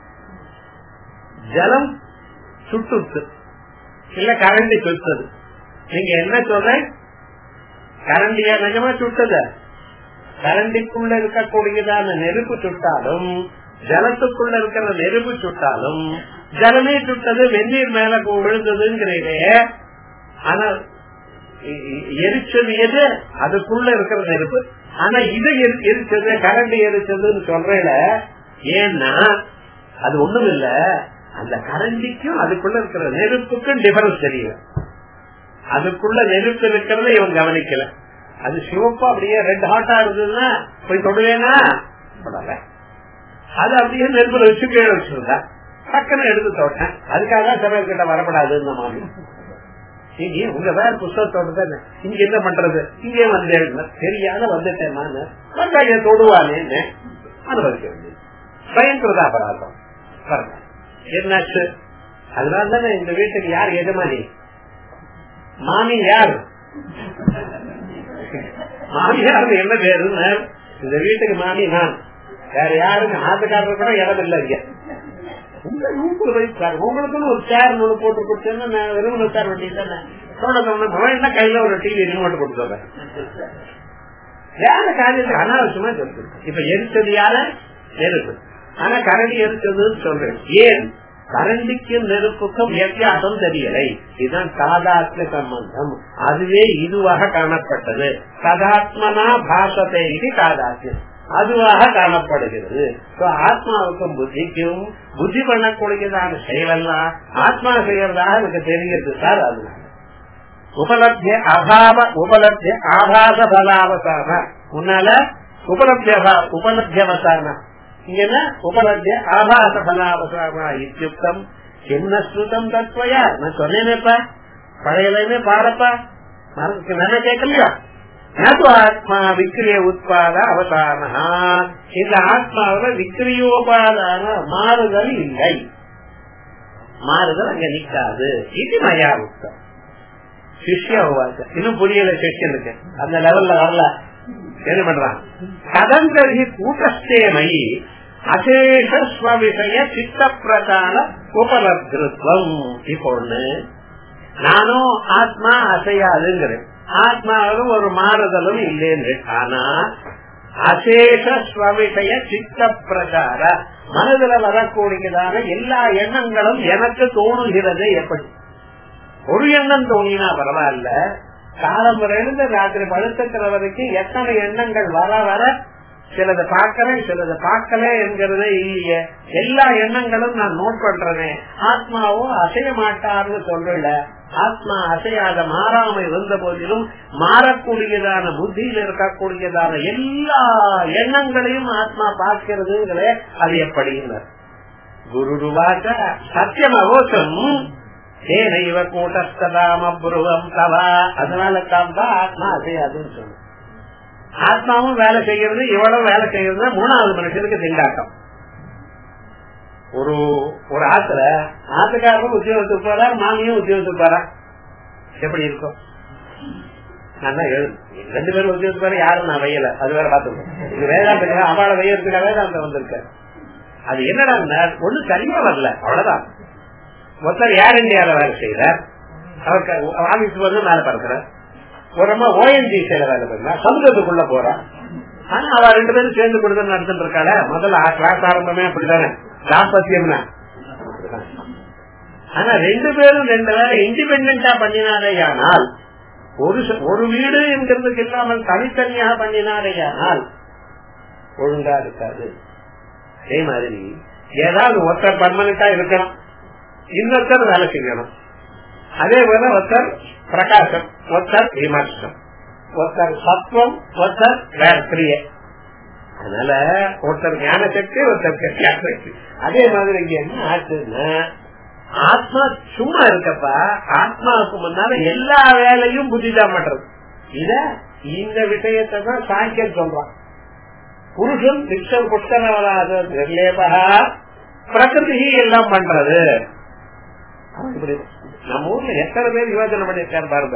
ஜலம் சுட்டுச்சு இல்ல கரண்டி சுட்டது நீங்க என்ன சொல்ற கரண்டியா நிஜமா சுட்டது கரண்டிக்குள்ள இருக்கக்கூடியதான நெருப்பு சுட்டாலும் ஜலத்துக்குள்ள இருக்கிற நெருப்பு சுட்டாலும் ஜலமே சுட்டது வெந்நீர் மேல விழுந்ததுங்கிறீங்க ஆனா எரிச்சது எது அதுக்குள்ள இருக்கிற நெருப்பு ஆனா இது எரிச்சது கரண்டி எரிச்சதுன்னு சொல்றேன் ஏன்னா அது ஒண்ணும் இல்ல அந்த கரண்டிக்கும் அதுக்குள்ள இருக்கிற நெருப்புக்கும் டிஃபரன்ஸ் தெரியும் அதுக்குள்ள நெருப்பு இருக்கிறத இவன் கவனிக்கல அது சிவப்பா அப்படியே ரெட் ஹாட்டா இருந்ததுன்னா போய் தொடுவேனா தொடல அது அப்படியே நெருப்புல வச்சு கீழே வச்சிருந்தா டக்குன்னு எடுத்து தொட்டேன் அதுக்காக தான் சபை கிட்ட வரப்படாது இந்த மாதிரி இங்க உங்க வேற புத்தகத்தோட தானே இங்க என்ன பண்றது இங்கே வந்தேன் தெரியாத வந்துட்டேன் நானு வந்தாங்க தொடுவானேன்னு அனுபவிக்க வேண்டியது பயன்படுத்த அபராதம் பாருங்க என்னாச்சு அதனால தானே இந்த வீட்டுக்கு யார் எஜமானி மாமி யார் மாமியார் என்ன பேருன்னு இந்த வீட்டுக்கு மாமி நான் வேற யாருங்க ஆத்துக்காரர் கூட இடம் இல்லை இங்க உங்க நூறு வயசு உங்களுக்குன்னு ஒரு சேர் ஒண்ணு போட்டு கொடுத்தேன்னா வெறும் உட்கார வேண்டியது கையில ஒரு டிவி ரிமோட் கொடுத்து வேற காரியத்தை அனாவசியமா சொல்றது இப்ப எரிச்சது யார நெருப்பு ஆனா கரண்டி எரிச்சதுன்னு சொல்றேன் ஏன் கரண்டிக்கும் நெருப்புக்கும் வித்தியாசம் தெரியலை இதுதான் சாதாத்ம சம்பந்தம் அதுவே இதுவாக காணப்பட்டது சதாத்மனா பாசத்தை இது சாதாத்யம் அதுவாக காணப்படுகிறது ஆத்மாவுக்கும் புத்திக்கும் புத்தி பண்ணக்கூடியதான செயலெல்லாம் ஆத்மா செய்யறதாக எனக்கு தெரிகிறது சார் அதனால உபலப்திய அபாவ உபலப்திய ஆபாச பலாவசான முன்னால உபலப்திய உபலப்தியவசான இங்க உபலப்திய ஆபாச பலாவசான இத்தியுக்தம் என்ன ஸ்ருதம் தத்வயா நான் சொன்னேனேப்பா பழையதையுமே பாடப்பா என்ன கேட்கலையா ஆத்மா விக்கிரிய உட்பாத அவசான இந்த ஆத்மாவில விக்கிரியோபாதான மாறுதல் இல்லை மாறுதல் அங்க நிக்காது இது மயா உத்தம் சிஷ்யா இன்னும் புரியல சிஷ்யனுக்கு அந்த லெவல்ல வரல என்ன பண்றான் கதங்கி கூட்டஸ்தேமை அசேஷ ஸ்வவிஷய சித்த பிரகார உபலப்திருத்வம் இப்போ ஒண்ணு நானும் ஆத்மா அசையாதுங்கிறேன் ஆத்மாவிலும் ஒரு மாறுதலும் இல்லைன்னு ஆனா அசேஷ ஸ்வவிஷய சித்த பிரகார மனதுல வரக்கூடியதான எல்லா எண்ணங்களும் எனக்கு தோணுகிறது எப்படி ஒரு எண்ணம் தோணினா பரவாயில்ல காலம் இருந்து ராத்திரி படுத்துக்கிற வரைக்கும் எத்தனை எண்ணங்கள் வர வர சிலதை பார்க்கிறேன் சிலதை பார்க்கல என்கிறதே இல்லையே எல்லா எண்ணங்களும் நான் நோட் பண்றேன் ஆத்மாவும் அசைய மாட்டார்னு சொல்லல ஆத்மா அசையாத மாறாமை வந்த போதிலும் மாறக்கூடியதான புத்தியில் இருக்கக்கூடியதான எல்லா எண்ணங்களையும் ஆத்மா பார்க்கிறதுங்கிற அது எப்படின்னு குருவாக சத்தியம் அவோசம் ஏனைவ கூட்டஸ்ததாம புருவம் தவா அதனால தான் ஆத்மா அசையாதுன்னு சொல்லு ஆத்மாவும் வேலை செய்யறது இவ்வளவு வேலை செய்யறது மூணாவது மனுஷனுக்கு திண்டாட்டம் ஒரு ஒரு ஆத்துல ஆத்துக்காரரும் உத்தியோகத்துக்கு போறா மாமியும் உத்தியோகத்துக்கு போறா எப்படி இருக்கும் நான் ரெண்டு பேரும் உத்தியோகத்துக்கு போற யாரும் நான் வையல அது வேற பாத்துக்கோம் இது வேதாந்த அவளை வையறதுக்காக வேதாந்தம் வந்திருக்க அது என்னடா ஒண்ணு சரியா வரல அவ்வளவுதான் மொத்தம் ஏர் இந்தியால வேலை செய்யறார் அவருக்கு ஆபீஸ் வந்து மேல பறக்கிறார் ஒரு அம்மா ஓஎன்ஜிசியில வேலை பண்ணா சமுதிரத்துக்குள்ள போறா ஆனா அவ ரெண்டு பேரும் சேர்ந்து கொடுத்து நடத்திட்டு இருக்காள முதல்ல கிளாஸ் ஆரம்பமே அப்படித்தானே தாம்பத்தியம்னா ஆனா ரெண்டு பேரும் ரெண்டு வேலை இண்டிபெண்டா பண்ணினாரேயானால் ஒரு ஒரு வீடு என்கிறதுக்கு இல்லாமல் தனித்தனியாக பண்ணினாரேயானால் ஒழுங்கா இருக்காது அதே மாதிரி ஏதாவது ஒருத்தர் பர்மனண்டா இருக்கணும் இன்னொருத்தர் வேலை செய்யணும் அதே போல ஒருத்தர் பிரகாசம் ஒருத்தர் விமர்சனம் ஒருத்தர் சத்துவம் ஒருத்தர் வேற கிரியை அதனால ஒருத்தர் ஞான சக்தி ஒருத்தர் ஞான சக்தி அதே மாதிரி இங்க என்ன ஆச்சுன்னா ஆத்மா சும்மா இருக்கப்பா ஆத்மாவுக்கு முன்னால எல்லா வேலையும் புத்திதான் பண்றது இத இந்த விஷயத்தை தான் சாங்கியல் சொல்றான் புருஷன் நிச்சம் புஷ்கரவராத நிர்லேபா பிரகிருதி எல்லாம் பண்றது அவன் இப்படி நம்ம ஊர்ல எத்தனை பேர் யோசனை பண்ணிருக்காரு பாருங்க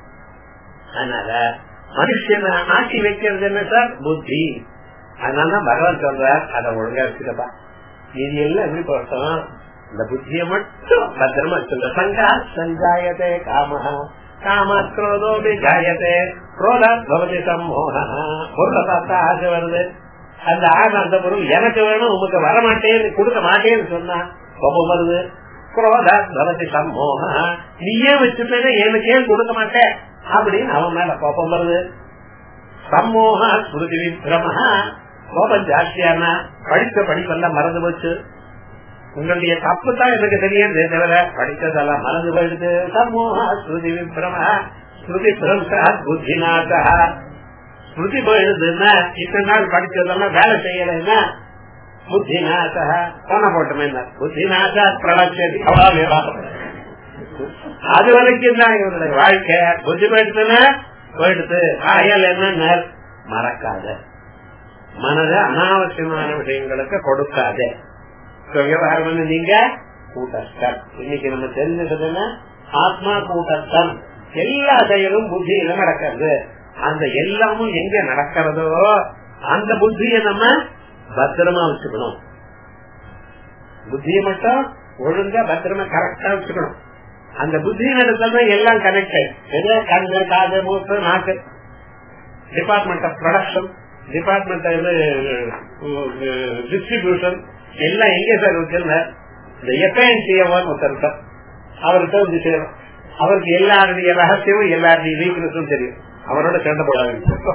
அதனால மனுஷனை ஆட்சி வைக்கிறது என்ன சார் புத்தி அதனாலதான் பகவான் சொல்றார் அதை ஒழுங்கா வச்சுக்கப்பா இது எல்லாம் எப்படி பார்த்தோம் இந்த புத்திய மட்டும் பத்திரமா வச்சுங்க சங்கா சஞ்சாயதே காமஹா காமக்ரோதோபி ஜாயதே குரோதாத் பவதி சம்மோக பொருளை பார்த்தா ஆசை வருது அந்த ஆண் அந்த பொருள் எனக்கு வேணும் உமக்கு வரமாட்டேன்னு கொடுக்க மாட்டேன்னு சொன்னா கோபம் வருது குரோதாத் பவதி சம்மோக நீயே வச்சுட்டே எனக்கு ஏன் கொடுக்க மாட்டேன் அப்படின்னு அவன் மேல கோபம் வருது சம்மோக ஸ்மிருதி விப்ரம கோபம் ஜாஸ்தியானா படித்த படிப்பெல்லாம் மறந்து போச்சு உங்களுடைய தப்பு தான் எனக்கு தெரியுது தவிர படித்ததெல்லாம் மறந்து போயிடுது சமூக ஸ்ருதி விப்ரம ஸ்ருதி பிரம்சா புத்திநாதா ஸ்ருதி போயிடுதுன்னா இத்தனை நாள் படிச்சதெல்லாம் வேலை செய்யலைன்னா புத்திநாதா போன போட்டோமே புத்திநாதா பிரலட்சதி அவ்வளவு விவகாரம் அது வரைக்கும் தான் இவருடைய வாழ்க்கை புத்தி போயிடுதுன்னா போயிடுது ஆயல் என்ன மறக்காத மனதை அனாவசியமான விஷயங்களுக்கு கொடுக்காதே விவகாரம் வந்து நீங்க கூட்டஸ்தன் இன்னைக்கு நம்ம தெரிஞ்சதுன்னா ஆத்மா கூட்டஸ்தன் எல்லா செயலும் புத்தியில நடக்கிறது அந்த எல்லாமும் எங்க நடக்கிறதோ அந்த புத்தியை நம்ம பத்திரமா வச்சுக்கணும் புத்தியை மட்டும் ஒழுங்கா பத்திரமா கரெக்டா வச்சுக்கணும் அந்த புத்தியின் இடத்துல எல்லாம் கனெக்டட் எது கண்ணு காது மூக்கு நாக்கு department of production department distribution எல்லாம் எங்க சார் இருக்குல்ல இந்த எஃப்ஐஎன்சிஎம் ஒருத்தர் சார் அவர்கிட்ட வந்து சேரும் அவருக்கு எல்லாருடைய ரகசியமும் எல்லாருடைய வீக்னஸும் தெரியும் அவரோட சண்டை போடாது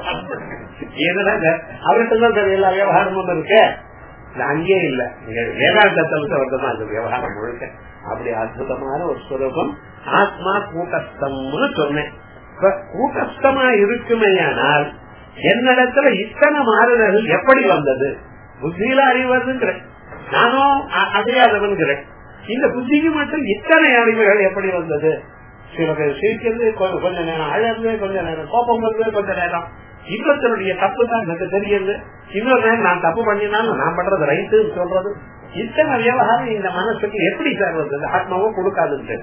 ஏன்னா அவர்கிட்ட தான் சார் எல்லா விவகாரமும் இருக்கு அங்கே இல்ல வேதாந்தத்தில் அவர்தான் அந்த விவகாரம் முழுக்க அப்படி அற்புதமான ஒரு ஸ்வரூபம் ஆத்மா கூட்டஸ்தம்னு சொன்னேன் கூட்டஸ்தமா இருக்குமேயானால் என்னிடத்துல இத்தனை மாறுதல்கள் எப்படி வந்தது புத்தியில அறிவதுங்கிறேன் நானும் அறியாதவன்கிறேன் இந்த புத்திக்கு மட்டும் இத்தனை அறிவுகள் எப்படி வந்தது சில பேர் சிரிக்கிறது கொஞ்ச நேரம் அழகு கொஞ்ச நேரம் கோபம் வருது கொஞ்ச நேரம் இவத்தினுடைய தப்பு தான் எனக்கு தெரியுது இன்னொரு நேரம் நான் தப்பு பண்ணினாலும் நான் பண்றது ரைட்டுன்னு சொல்றது இத்தனை விவகாரம் இந்த மனசுக்கு எப்படி சார் வந்தது ஆத்மாவும் கொடுக்காதுன்னு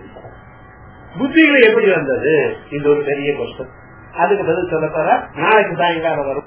புத்தியில எப்படி வந்தது இது ஒரு பெரிய கொஸ்டன் அதுக்கு பதில் சொல்ல நாளைக்கு சாயங்காலம் வரும்